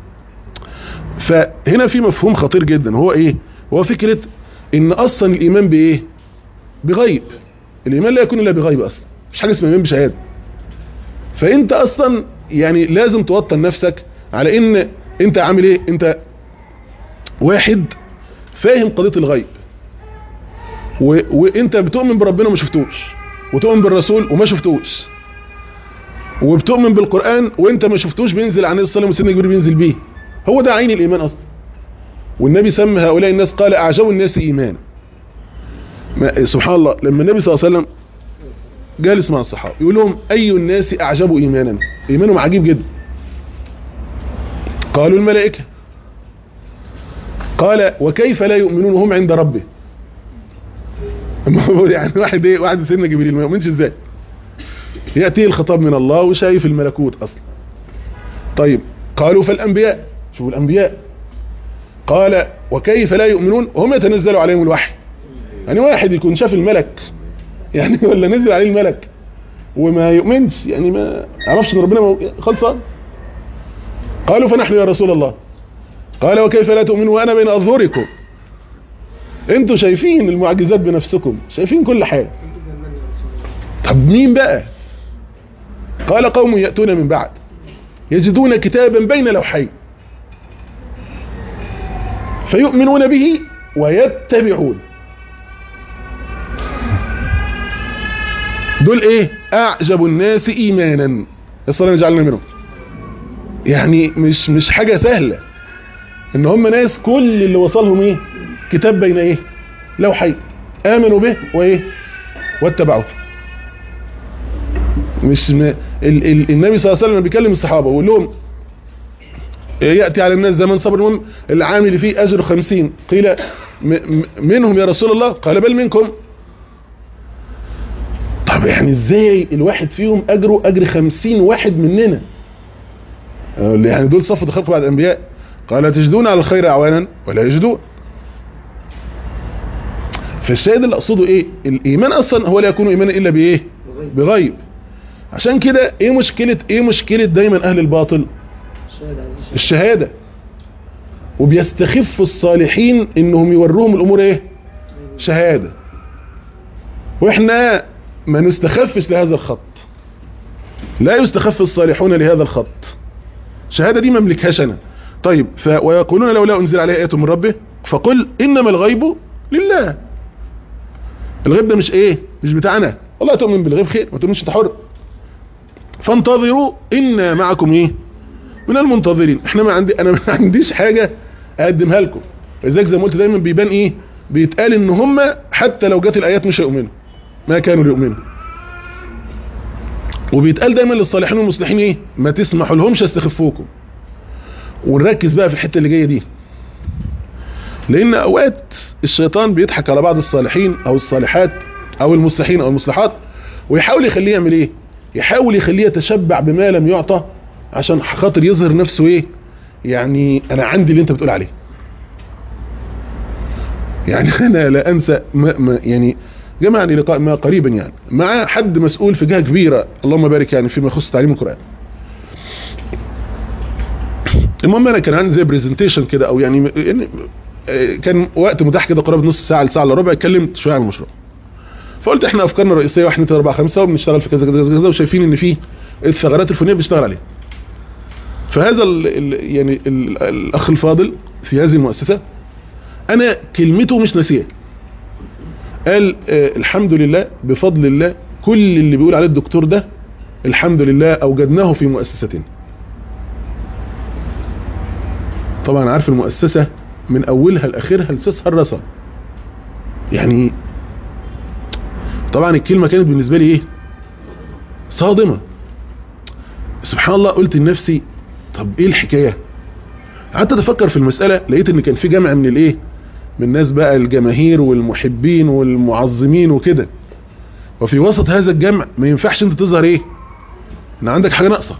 فهنا في مفهوم خطير جدا هو ايه هو فكرة ان اصلا الايمان بايه بغيب الايمان لا يكون الا بغيب اصلا مش حاجه اسمها ايمان بشهاده فانت اصلا يعني لازم توطن نفسك على ان انت عامل ايه انت واحد فاهم قضيه الغيب و... وانت بتؤمن بربنا وما شفتوش وتؤمن بالرسول وما شفتوش وبتؤمن بالقران وانت ما شفتوش بينزل عن الصلاه وسيدنا جبريل بينزل بيه هو ده عين الايمان اصلا والنبي سمى هؤلاء الناس قال اعجب الناس ايمانا ما- سبحان الله لما النبي صلى الله عليه وسلم جالس مع الصحابه يقول لهم اي الناس اعجب ايمانا ايمانهم عجيب جدا قالوا الملائكه قال وكيف لا يؤمنون وهم عند ربه المفروض يعني واحد ايه واحد سيدنا جبريل ما يؤمنش ازاي ياتيه الخطاب من الله وشايف الملكوت اصلا طيب قالوا فالانبياء شوفوا الانبياء قال وكيف لا يؤمنون وهم يتنزل عليهم الوحي يعني واحد يكون شاف الملك يعني ولا نزل عليه الملك وما يؤمنش يعني ما عرفش ان ربنا مو- خلصان قالوا فنحن يا رسول الله قال وكيف لا تؤمنوا وانا بين اظهركم انتوا شايفين المعجزات بنفسكم شايفين كل حاجه طب مين بقى قال قوم ياتون من بعد يجدون كتابا بين لوحين فيؤمنون به ويتبعون دول ايه اعجب الناس ايمانا الصلاة جعلنا منهم يعني مش مش حاجة سهلة ان هم ناس كل اللي وصلهم ايه كتاب بين ايه لوحي امنوا به وايه واتبعوه مش م... ال... ال... النبي صلى الله عليه وسلم بيكلم الصحابة ويقول لهم يأتي على الناس زمن صبر المهم العامل فيه أجر خمسين قيل م... م... منهم يا رسول الله قال بل منكم طب يعني ازاي الواحد فيهم أجره أجر خمسين واحد مننا يعني دول صفة خلق بعد الأنبياء قال تجدون على الخير أعوانا ولا يجدون فالشاهد اللي أقصده إيه الإيمان أصلا هو لا يكون إيمانا إلا بإيه بغيب عشان كده إيه مشكلة إيه مشكلة دايما أهل الباطل الشهادة وبيستخف الصالحين إنهم يوروهم الأمور إيه شهادة وإحنا ما نستخفش لهذا الخط لا يستخف الصالحون لهذا الخط شهادة دي مملكهاش أنا طيب ف ويقولون لولا أنزل عليه آية من ربه فقل إنما الغيب لله الغيب ده مش إيه مش بتاعنا والله تؤمن بالغيب خير ما تؤمنش انت حر فانتظروا إنا معكم إيه من المنتظرين احنا ما عندي انا ما عنديش حاجة اقدمها لكم لذلك زي ما قلت دايما بيبان ايه بيتقال ان هم حتى لو جت الايات مش هيؤمنوا ما كانوا ليؤمنوا وبيتقال دايما للصالحين والمصلحين ايه ما تسمحوا لهمش يستخفوكم ونركز بقى في الحته اللي جايه دي لان اوقات الشيطان بيضحك على بعض الصالحين او الصالحات او المصلحين او المصلحات ويحاول يخليه يعمل ايه يحاول يخليه يتشبع بما لم يعطى عشان خاطر يظهر نفسه ايه يعني انا عندي اللي انت بتقول عليه يعني انا لا انسى ما ما يعني جمعني لقاء ما قريبا يعني مع حد مسؤول في جهه كبيره اللهم بارك يعني فيما يخص تعليم القران المهم انا كان عندي زي برزنتيشن كده او يعني يعني كان وقت متاح كده قرابه نص ساعه لساعه الا ربع اتكلمت شويه عن المشروع فقلت احنا افكارنا الرئيسيه 1 2 4 5 وبنشتغل في كذا كذا كذا وشايفين ان في الثغرات الفنيه بنشتغل عليها فهذا ال ال يعني ال الاخ الفاضل في هذه المؤسسه انا كلمته مش ناسيها قال آه الحمد لله بفضل الله كل اللي بيقول عليه الدكتور ده الحمد لله اوجدناه في مؤسستنا طبعا عارف المؤسسة من اولها لاخرها لساسها الرسا يعني طبعا الكلمة كانت بالنسبة لي ايه صادمة سبحان الله قلت لنفسي طب ايه الحكاية قعدت اتفكر في المسألة لقيت ان كان في جمع من الايه من الناس بقى الجماهير والمحبين والمعظمين وكده وفي وسط هذا الجمع ما ينفعش انت تظهر ايه ان عندك حاجة ناقصة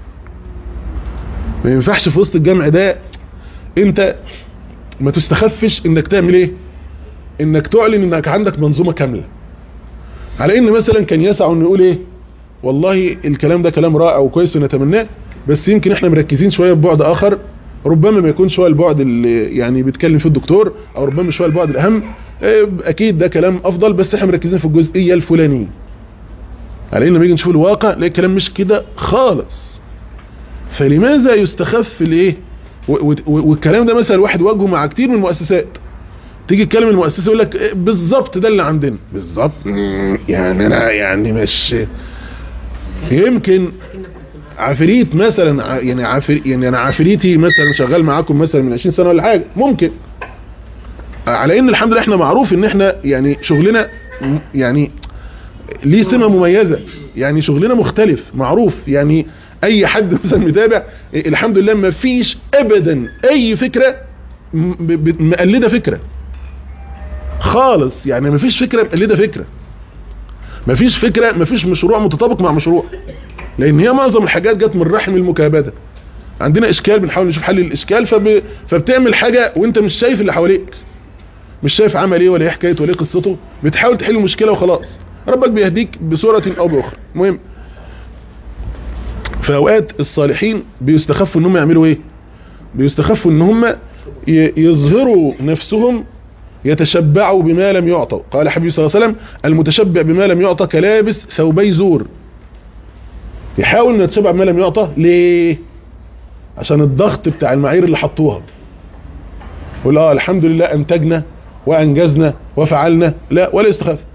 ما ينفعش في وسط الجمع ده انت ما تستخفش انك تعمل ايه انك تعلن انك عندك منظومة كاملة على ان مثلا كان يسع انه يقول ايه والله الكلام ده كلام رائع وكويس ونتمناه بس يمكن احنا مركزين شوية ببعد اخر ربما ما يكون شوية البعد اللي يعني بيتكلم فيه الدكتور او ربما شوية البعد الاهم اكيد ده كلام افضل بس احنا مركزين في الجزئية الفلانية على ان لما نيجي نشوف الواقع نلاقي الكلام مش كده خالص فلماذا يستخف الايه والكلام ده مثلا الواحد واجهه مع كتير من المؤسسات تيجي تكلم المؤسسه يقول لك بالظبط ده اللي عندنا بالظبط يعني انا يعني مش يمكن عفريت مثلا يعني عفر يعني انا عفريتي مثلا شغال معاكم مثلا من 20 سنه ولا حاجه ممكن على ان الحمد لله احنا معروف ان احنا يعني شغلنا يعني ليه سمه مميزه يعني شغلنا مختلف معروف يعني اي حد مثلا متابع الحمد لله ما فيش ابدا اي فكره مقلده فكره خالص يعني ما فيش فكره مقلده فكره ما فيش فكره ما فيش مشروع متطابق مع مشروع لان هي معظم الحاجات جت من رحم المكابده عندنا اشكال بنحاول نشوف حل الاشكال فب... فبتعمل حاجه وانت مش شايف اللي حواليك مش شايف عمل ايه ولا ايه حكايته ولا ايه قصته بتحاول تحل المشكله وخلاص ربك بيهديك بصوره او باخرى المهم في اوقات الصالحين بيستخفوا ان هم يعملوا ايه بيستخفوا ان هم يظهروا نفسهم يتشبعوا بما لم يعطوا قال حبيبي صلى الله عليه وسلم المتشبع بما لم يعطى كلابس ثوبي زور يحاول ان يتشبع بما لم يعطى ليه عشان الضغط بتاع المعايير اللي حطوها يقول اه الحمد لله انتجنا وانجزنا وفعلنا لا ولا يستخف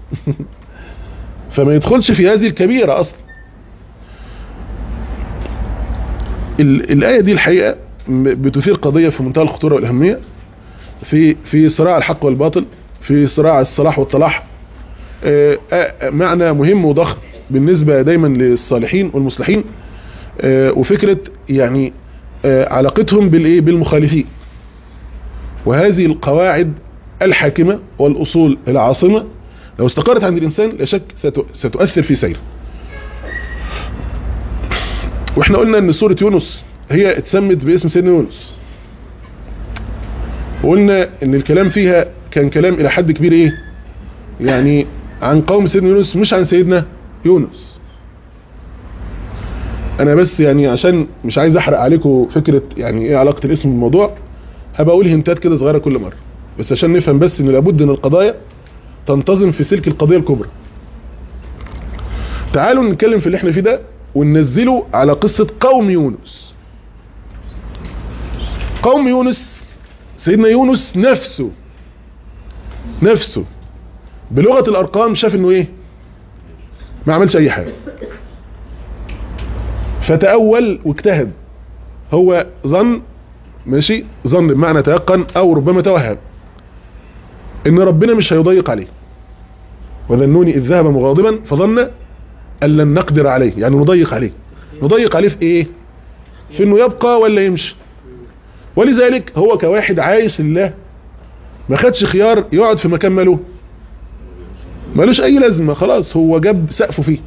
فما يدخلش في هذه الكبيرة اصلا ال- الآية دي الحقيقة م- بتثير قضية في منتهى الخطورة والأهمية في في صراع الحق والباطل في صراع الصلاح والطلاح آه، آه، معنى مهم وضخم بالنسبة دايما للصالحين والمصلحين آه، وفكرة يعني آه، علاقتهم بالايه بالمخالفين وهذه القواعد الحاكمة والأصول العاصمة لو استقرت عند الإنسان لا شك ستو- ستؤثر في سيره واحنا قلنا ان سورة يونس هي اتسمت باسم سيدنا يونس وقلنا ان الكلام فيها كان كلام الى حد كبير ايه يعني عن قوم سيدنا يونس مش عن سيدنا يونس انا بس يعني عشان مش عايز احرق عليكم فكرة يعني ايه علاقة الاسم بالموضوع هبقى اقول هنتات كده صغيرة كل مرة بس عشان نفهم بس ان لابد ان القضايا تنتظم في سلك القضية الكبرى تعالوا نتكلم في اللي احنا فيه ده وننزله على قصة قوم يونس قوم يونس سيدنا يونس نفسه نفسه بلغة الارقام شاف انه ايه ما عملش اي حاجة فتأول واجتهد هو ظن ماشي ظن بمعنى تيقن او ربما توهم ان ربنا مش هيضيق عليه وذنوني اذ ذهب مغاضبا فظن ان لن نقدر عليه يعني نضيق عليه نضيق عليه في ايه في انه يبقى ولا يمشي ولذلك هو كواحد عايش لله ما خدش خيار يقعد في مكان ماله مالوش اي لازمه خلاص هو جاب سقفه فيه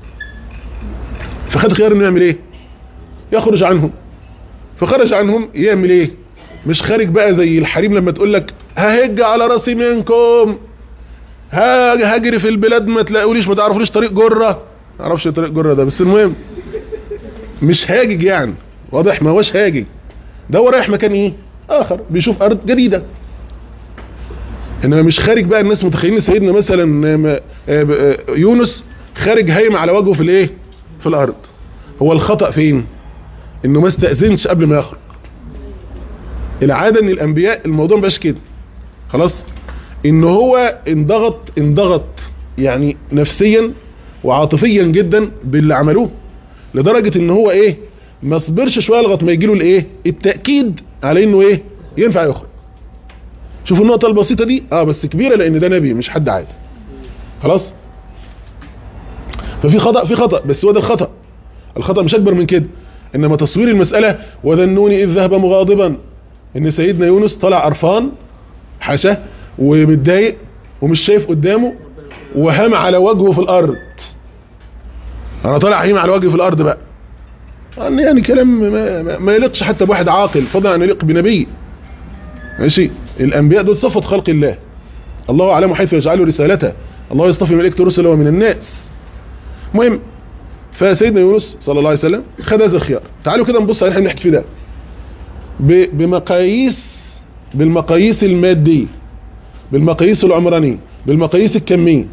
فخد خيار انه يعمل ايه يخرج عنهم فخرج عنهم يعمل ايه مش خارج بقى زي الحريم لما تقول لك ههج على راسي منكم ها- هجري في البلاد ما تلاقوليش ما تعرفوليش طريق جرة ما اعرفش طريق جرة ده بس المهم مش هاجج يعني واضح ما هوش هاجج ده هو رايح مكان ايه اخر بيشوف ارض جديدة انما مش خارج بقى الناس متخيلين سيدنا مثلا آه، آه، آه، يونس خارج هايم على وجهه في الايه في الارض هو الخطأ فين انه ما استأذنش قبل ما يخرج العادة ان الانبياء الموضوع مبقاش كده خلاص ان هو انضغط انضغط يعني نفسيا وعاطفيا جدا باللي عملوه لدرجة ان هو ايه ما صبرش شوية لغايه ما يجيله الايه التأكيد على انه ايه ينفع يخرج شوفوا النقطة البسيطة دي اه بس كبيرة لان ده نبي مش حد عادي خلاص ففي خطأ في خطأ بس هو ده الخطأ الخطأ مش اكبر من كده انما تصوير المسألة وذنوني اذ ذهب مغاضبا ان سيدنا يونس طلع قرفان حاشا ومتضايق ومش شايف قدامه وهم على وجهه في الارض انا طالع هيم على وجهه في الارض بقى يعني, يعني كلام ما, ما, ما يليقش حتى بواحد عاقل فضلا ان يليق بنبي ماشي الانبياء دول صفة خلق الله الله اعلم حيث يجعل رسالته الله يصطفي ملائكته رسله ومن الناس مهم فسيدنا يونس صلى الله عليه وسلم خد هذا الخيار تعالوا كده نبص على اللي احنا بنحكي فيه ده ب- بمقاييس بالمقاييس المادية بالمقاييس العمرانية بالمقاييس الكمية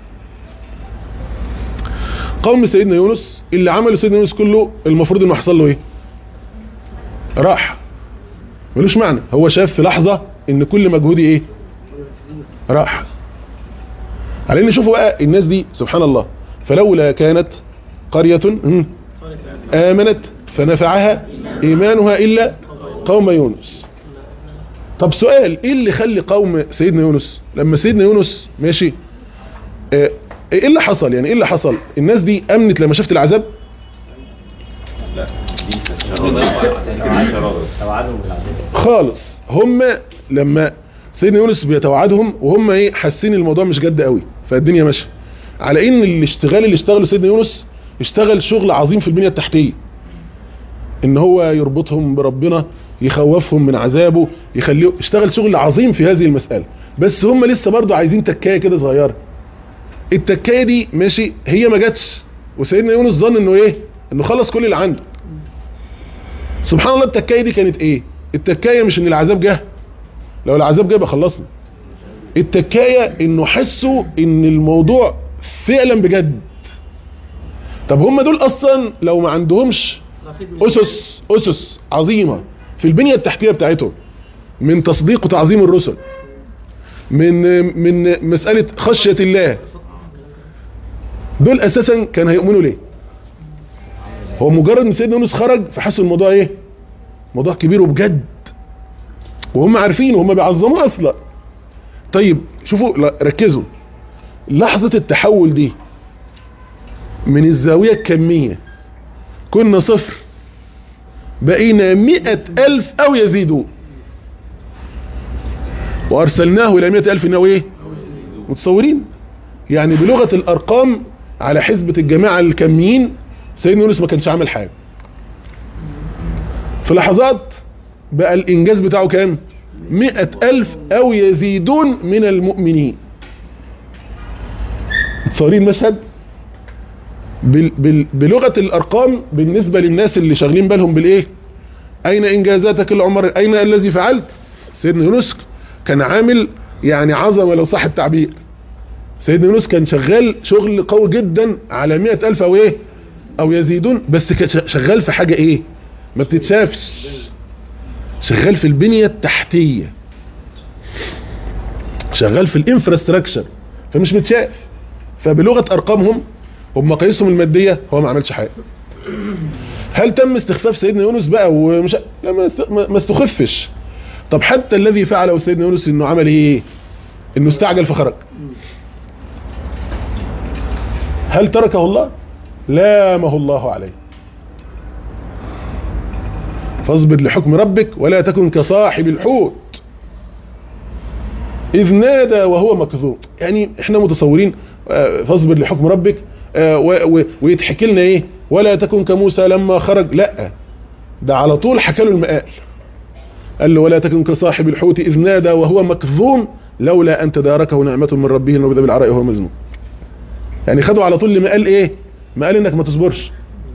قوم سيدنا يونس اللي عمل سيدنا يونس كله المفروض انه حصل له ايه راح ملوش معنى هو شاف في لحظة ان كل مجهودي ايه راح على ان شوفوا بقى الناس دي سبحان الله فلولا كانت قرية هم، آمنت فنفعها إيمانها إلا قوم يونس طب سؤال ايه اللي خلي قوم سيدنا يونس لما سيدنا يونس ماشي آه، ايه اللي حصل يعني ايه اللي حصل الناس دي امنت لما شافت العذاب خالص هم لما سيدنا يونس بيتوعدهم وهم ايه حاسين الموضوع مش جد قوي فالدنيا ماشيه على ان الاشتغال اللي اشتغله سيدنا يونس اشتغل شغل عظيم في البنيه التحتيه ان هو يربطهم بربنا يخوفهم من عذابه يخليه اشتغل شغل عظيم في هذه المسألة بس هم لسه برضه عايزين تكاية كده صغيرة التكاية دي ماشي هي ما جاتش وسيدنا يونس ظن انه ايه انه خلص كل اللي عنده سبحان الله التكاية دي كانت ايه التكاية مش ان العذاب جه لو العذاب جه يبقى خلصنا التكاية انه حسوا ان الموضوع فعلا بجد طب هم دول اصلا لو ما عندهمش اسس اسس عظيمة في البنية التحتية بتاعتهم من تصديق وتعظيم الرسل من من مسألة خشية الله دول اساسا كان هيؤمنوا ليه هو مجرد ان سيدنا يونس خرج فحسوا الموضوع ايه موضوع كبير وبجد وهم عارفين وهم بيعظموه اصلا طيب شوفوا لا، ركزوا لحظة التحول دي من الزاوية الكمية كنا صفر بقينا مئة ألف أو يزيدون وأرسلناه إلى مئة ألف إنه إيه متصورين يعني بلغة الأرقام على حسبة الجماعة الكميين سيدنا يونس ما كانش عامل حاجة في لحظات بقى الإنجاز بتاعه كام مئة ألف أو يزيدون من المؤمنين متصورين المشهد بال بال بلغة الأرقام بالنسبة للناس اللي شاغلين بالهم بالإيه أين إنجازاتك العمر أين الذي فعلت سيدنا يونس كان عامل يعني عظمة لو صح التعبير سيدنا يونس كان شغال شغل قوي جدا على مئة ألف أو إيه أو يزيدون بس كان شغال في حاجة إيه ما بتتشافش شغال في البنية التحتية شغال في الانفراستراكشر فمش متشاف فبلغة ارقامهم وبمقاييسهم المادية هو ما عملش حاجة هل تم استخفاف سيدنا يونس بقى ومش لا ما است- ما ما استخفش طب حتى الذي فعله سيدنا يونس انه عمل ايه انه استعجل فخرج هل تركه الله لامه الله عليه فاصبر لحكم ربك ولا تكن كصاحب الحوت إذ نادى وهو مكذوب يعني احنا متصورين آه، فاصبر لحكم ربك آه، و- و- ويتحكي لنا ايه ولا تكن كموسى لما خرج لا ده على طول حكى له المقال قال له ولا تكن كصاحب الحوت إذ نادى وهو مكظوم لولا أن تداركه نعمة من ربه إنه بذا بالعراء وهو مذموم يعني خدوا على طول لمقال ايه مقال انك ما تصبرش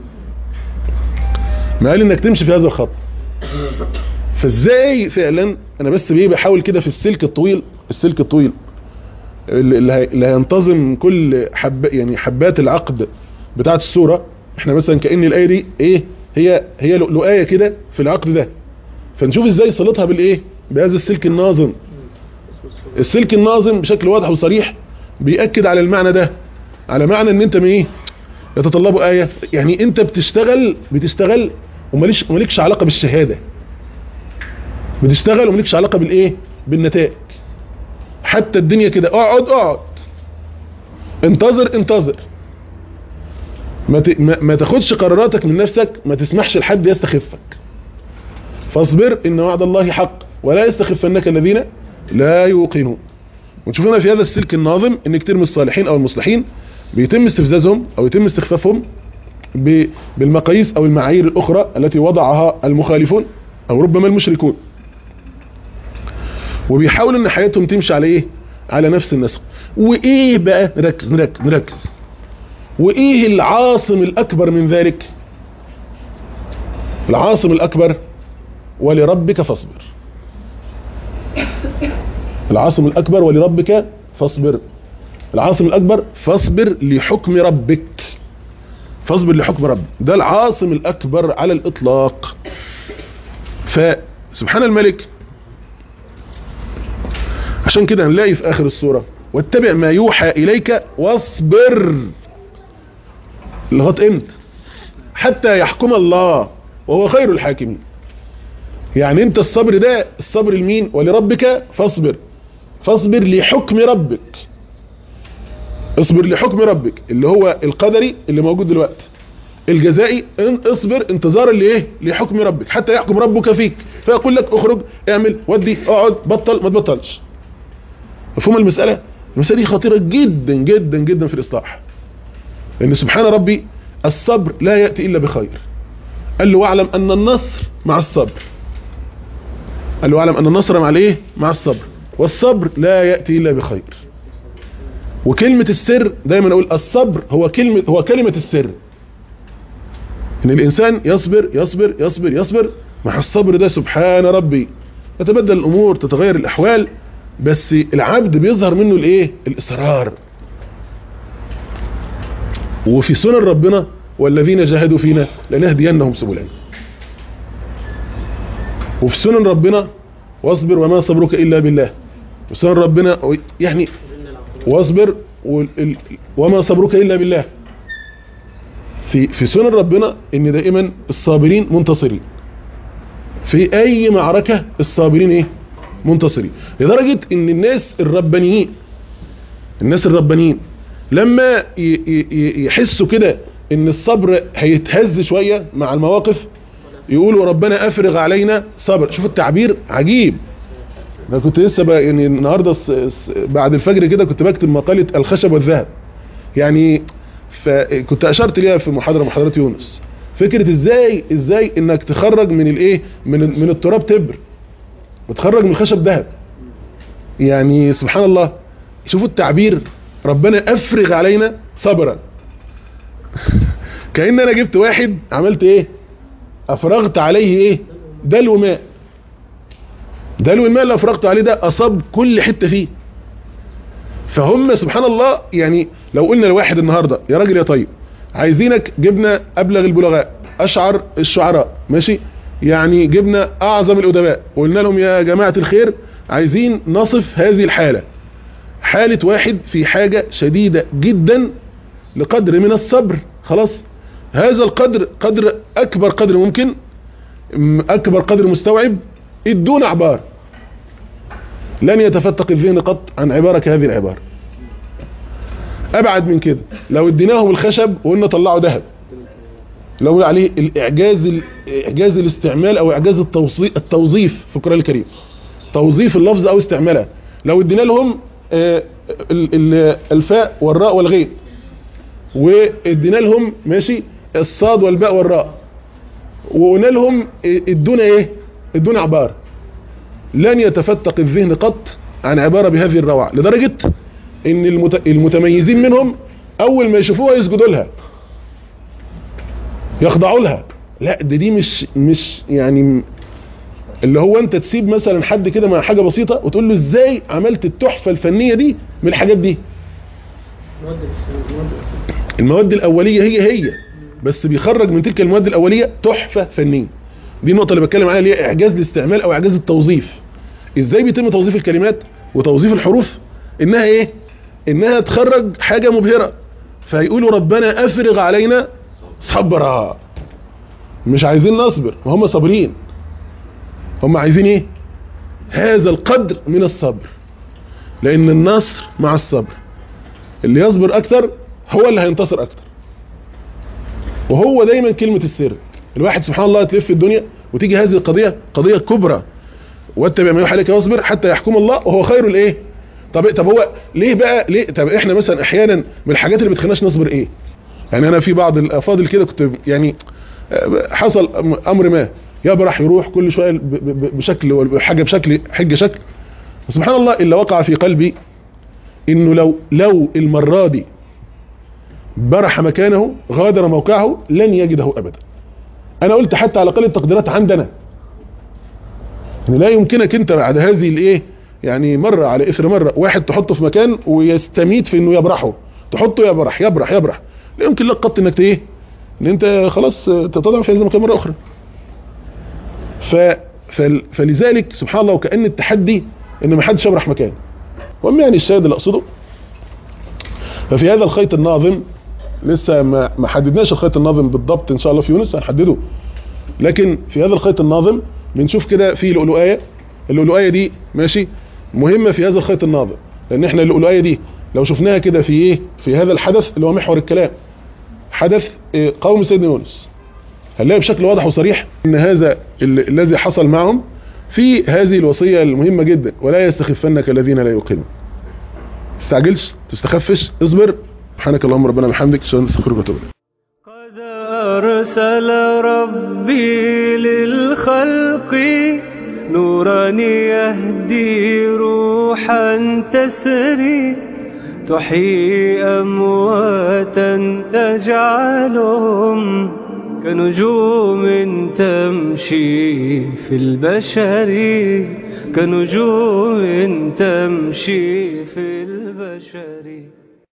مقال انك تمشي في هذا الخط فازاي فعلا انا بس بيه بحاول كده في السلك الطويل السلك الطويل اللي اللي هي- اللي هينتظم كل حب يعني حبات العقد بتاعه السوره احنا مثلا كان الايه دي ايه هي هي لؤلؤيه كده في العقد ده فنشوف ازاي صلتها بالايه بهذا السلك الناظم السلك الناظم بشكل واضح وصريح بيأكد على المعنى ده على معنى ان انت من ايه يتطلبوا آية يعني انت بتشتغل بتشتغل وماليش مالكش علاقة بالشهادة بتشتغل ومالكش علاقة بالايه بالنتائج حتى الدنيا كده اقعد اقعد انتظر انتظر ما, ت... ما... ما تاخدش قراراتك من نفسك ما تسمحش لحد يستخفك فاصبر ان وعد الله حق ولا يستخفنك الذين لا يوقنون ونشوف هنا في هذا السلك الناظم ان كتير من الصالحين او المصلحين بيتم استفزازهم او يتم استخفافهم ب- بالمقاييس او المعايير الاخرى التي وضعها المخالفون او ربما المشركون وبيحاولوا ان حياتهم تمشي على ايه على نفس النسق وايه بقى نركز نركز نركز وايه العاصم الاكبر من ذلك العاصم الاكبر ولربك فاصبر العاصم الاكبر ولربك فاصبر العاصم الاكبر فاصبر لحكم ربك فاصبر لحكم ربك ده العاصم الاكبر على الاطلاق فسبحان الملك عشان كده هنلاقي في اخر السورة واتبع ما يوحى اليك واصبر لغايه امتى حتى يحكم الله وهو خير الحاكمين يعني انت الصبر ده الصبر لمين ولربك فاصبر فاصبر لحكم ربك اصبر لحكم ربك اللي هو القدري اللي موجود دلوقتي الجزائي ان- اصبر انتظارا لايه لحكم ربك حتى يحكم ربك فيك فيقول لك اخرج اعمل ودي اقعد بطل ما تبطلش مفهوم المسألة المسألة دي خطيرة جدا جدا جدا في الإصلاح لأن سبحان ربي الصبر لا يأتي إلا بخير قال له واعلم أن النصر مع الصبر قال له واعلم أن النصر مع الإيه مع الصبر والصبر لا يأتي إلا بخير وكلمة السر دايما أقول الصبر هو كلمة هو كلمة السر إن الإنسان يصبر يصبر يصبر يصبر مع الصبر ده سبحان ربي تتبدل الأمور تتغير الأحوال بس العبد بيظهر منه الايه الاصرار وفي سنن ربنا والذين جاهدوا فينا لنهدينهم سبلنا وفي سنن ربنا واصبر وما صبرك الا بالله وسنن ربنا يعني واصبر وال- ال- وما صبرك الا بالله في في سنن ربنا ان دائما الصابرين منتصرين في اي معركة الصابرين ايه منتصرين لدرجة ان الناس الربانيين الناس الربانيين لما ي- ي- ي- يحسوا كده ان الصبر هيتهز شوية مع المواقف يقولوا ربنا افرغ علينا صبر شوف التعبير عجيب انا كنت لسه بقى يعني النهارده الس- الس- بعد الفجر كده كنت بكتب مقالة الخشب والذهب يعني فكنت اشرت ليها في محاضرة محاضرات يونس فكرة ازاي ازاي انك تخرج من الايه من من التراب تبر وتخرج من الخشب ذهب يعني سبحان الله شوفوا التعبير ربنا افرغ علينا صبرا كأن انا جبت واحد عملت ايه افرغت عليه ايه دلو ماء دلو الماء اللي افرغت عليه ده اصاب كل حتة فيه فهم سبحان الله يعني لو قلنا لواحد النهاردة يا راجل يا طيب عايزينك جبنا ابلغ البلغاء اشعر الشعراء ماشي يعني جبنا اعظم الادباء وقلنا لهم يا جماعة الخير عايزين نصف هذه الحالة حالة واحد في حاجة شديدة جدا لقدر من الصبر خلاص هذا القدر قدر اكبر قدر ممكن م- اكبر قدر مستوعب ادون عبارة لن يتفتق الذهن قط عن عبارة كهذه العبارة ابعد من كده لو اديناهم الخشب وقلنا طلعوا ذهب لو قلنا عليه الاعجاز ال- اعجاز الاستعمال او اعجاز التوصي- التوظيف في القرآن الكريم توظيف اللفظ او استعمالها لو ادينا لهم آه، ال- ال- الفاء والراء والغين وادينا لهم ماشي الصاد والباء والراء وقلنا لهم ادونا ايه ادونا عبارة لن يتفتق الذهن قط عن عبارة بهذه الروعة لدرجة ان المت- المتميزين منهم اول ما يشوفوها يسجدوا لها يخضعوا لها لا دي دي مش مش يعني اللي هو انت تسيب مثلا حد كده مع حاجة بسيطة وتقول له ازاي عملت التحفة الفنية دي من الحاجات دي
المواد الأس- المواد الأساسية.
المواد الأولية هي هي بس بيخرج من تلك المواد الأولية تحفة فنية دي النقطة اللي بتكلم عليها اللي هي إعجاز الاستعمال أو إعجاز التوظيف إزاي بيتم توظيف الكلمات وتوظيف الحروف إنها إيه إنها تخرج حاجة مبهرة فيقولوا ربنا أفرغ علينا صبرا مش عايزين نصبر وهم صابرين هم عايزين إيه هذا القدر من الصبر لأن النصر مع الصبر اللي يصبر أكثر هو اللي هينتصر أكثر وهو دايما كلمة السر الواحد سبحان الله تلف الدنيا وتيجي هذه القضية قضية كبرى واتبع ما يوحى عليك واصبر حتى يحكم الله وهو خير الايه طب طب هو ليه بقى ليه طب احنا مثلا احيانا من الحاجات اللي بتخليناش نصبر ايه يعني انا في بعض الافاضل كده كنت يعني آه، حصل أم- امر ما يبرح يروح كل شويه ب- ب- بشكل حاجه بشكل حجه شكل سبحان الله الا وقع في قلبي انه لو لو المره دي برح مكانه غادر موقعه لن يجده ابدا انا قلت حتى على اقل التقديرات عندنا يعني لا يمكنك انت بعد هذه الايه يعني مرة على اثر مرة واحد تحطه في مكان ويستميت في انه يبرحه تحطه يبرح يبرح يبرح لا يمكن لك قط انك ت- ايه ان انت خلاص تتضع في هذا المكان مرة اخرى ف فل- فلذلك سبحان الله وكأن التحدي ان ما حدش يبرح مكان المهم يعني الشاهد اللي اقصده ففي هذا الخيط الناظم لسه ما ما حددناش الخيط الناظم بالضبط ان شاء الله في يونس هنحدده لكن في هذا الخيط الناظم بنشوف كده في لؤلؤية اللؤلؤية دي ماشي مهمة في هذا الخيط الناظم لان احنا اللؤلؤية دي لو شفناها كده في ايه في هذا الحدث اللي هو محور الكلام حدث إيه، قوم سيدنا يونس هنلاقي بشكل واضح وصريح ان هذا ال- الذي حصل معهم في هذه الوصية المهمة جدا ولا يستخفنك الذين لا يوقنون تستعجلش تستخفش اصبر سبحانك اللهم ربنا وبحمدك اشهد ان لا اله الا انت استغفرك واتوب إليك.
قد أرسل ربي للخلق نورا يهدي روحا تسري تحيي أمواتا تجعلهم كنجوم تمشي في البشر كنجوم تمشي في البشر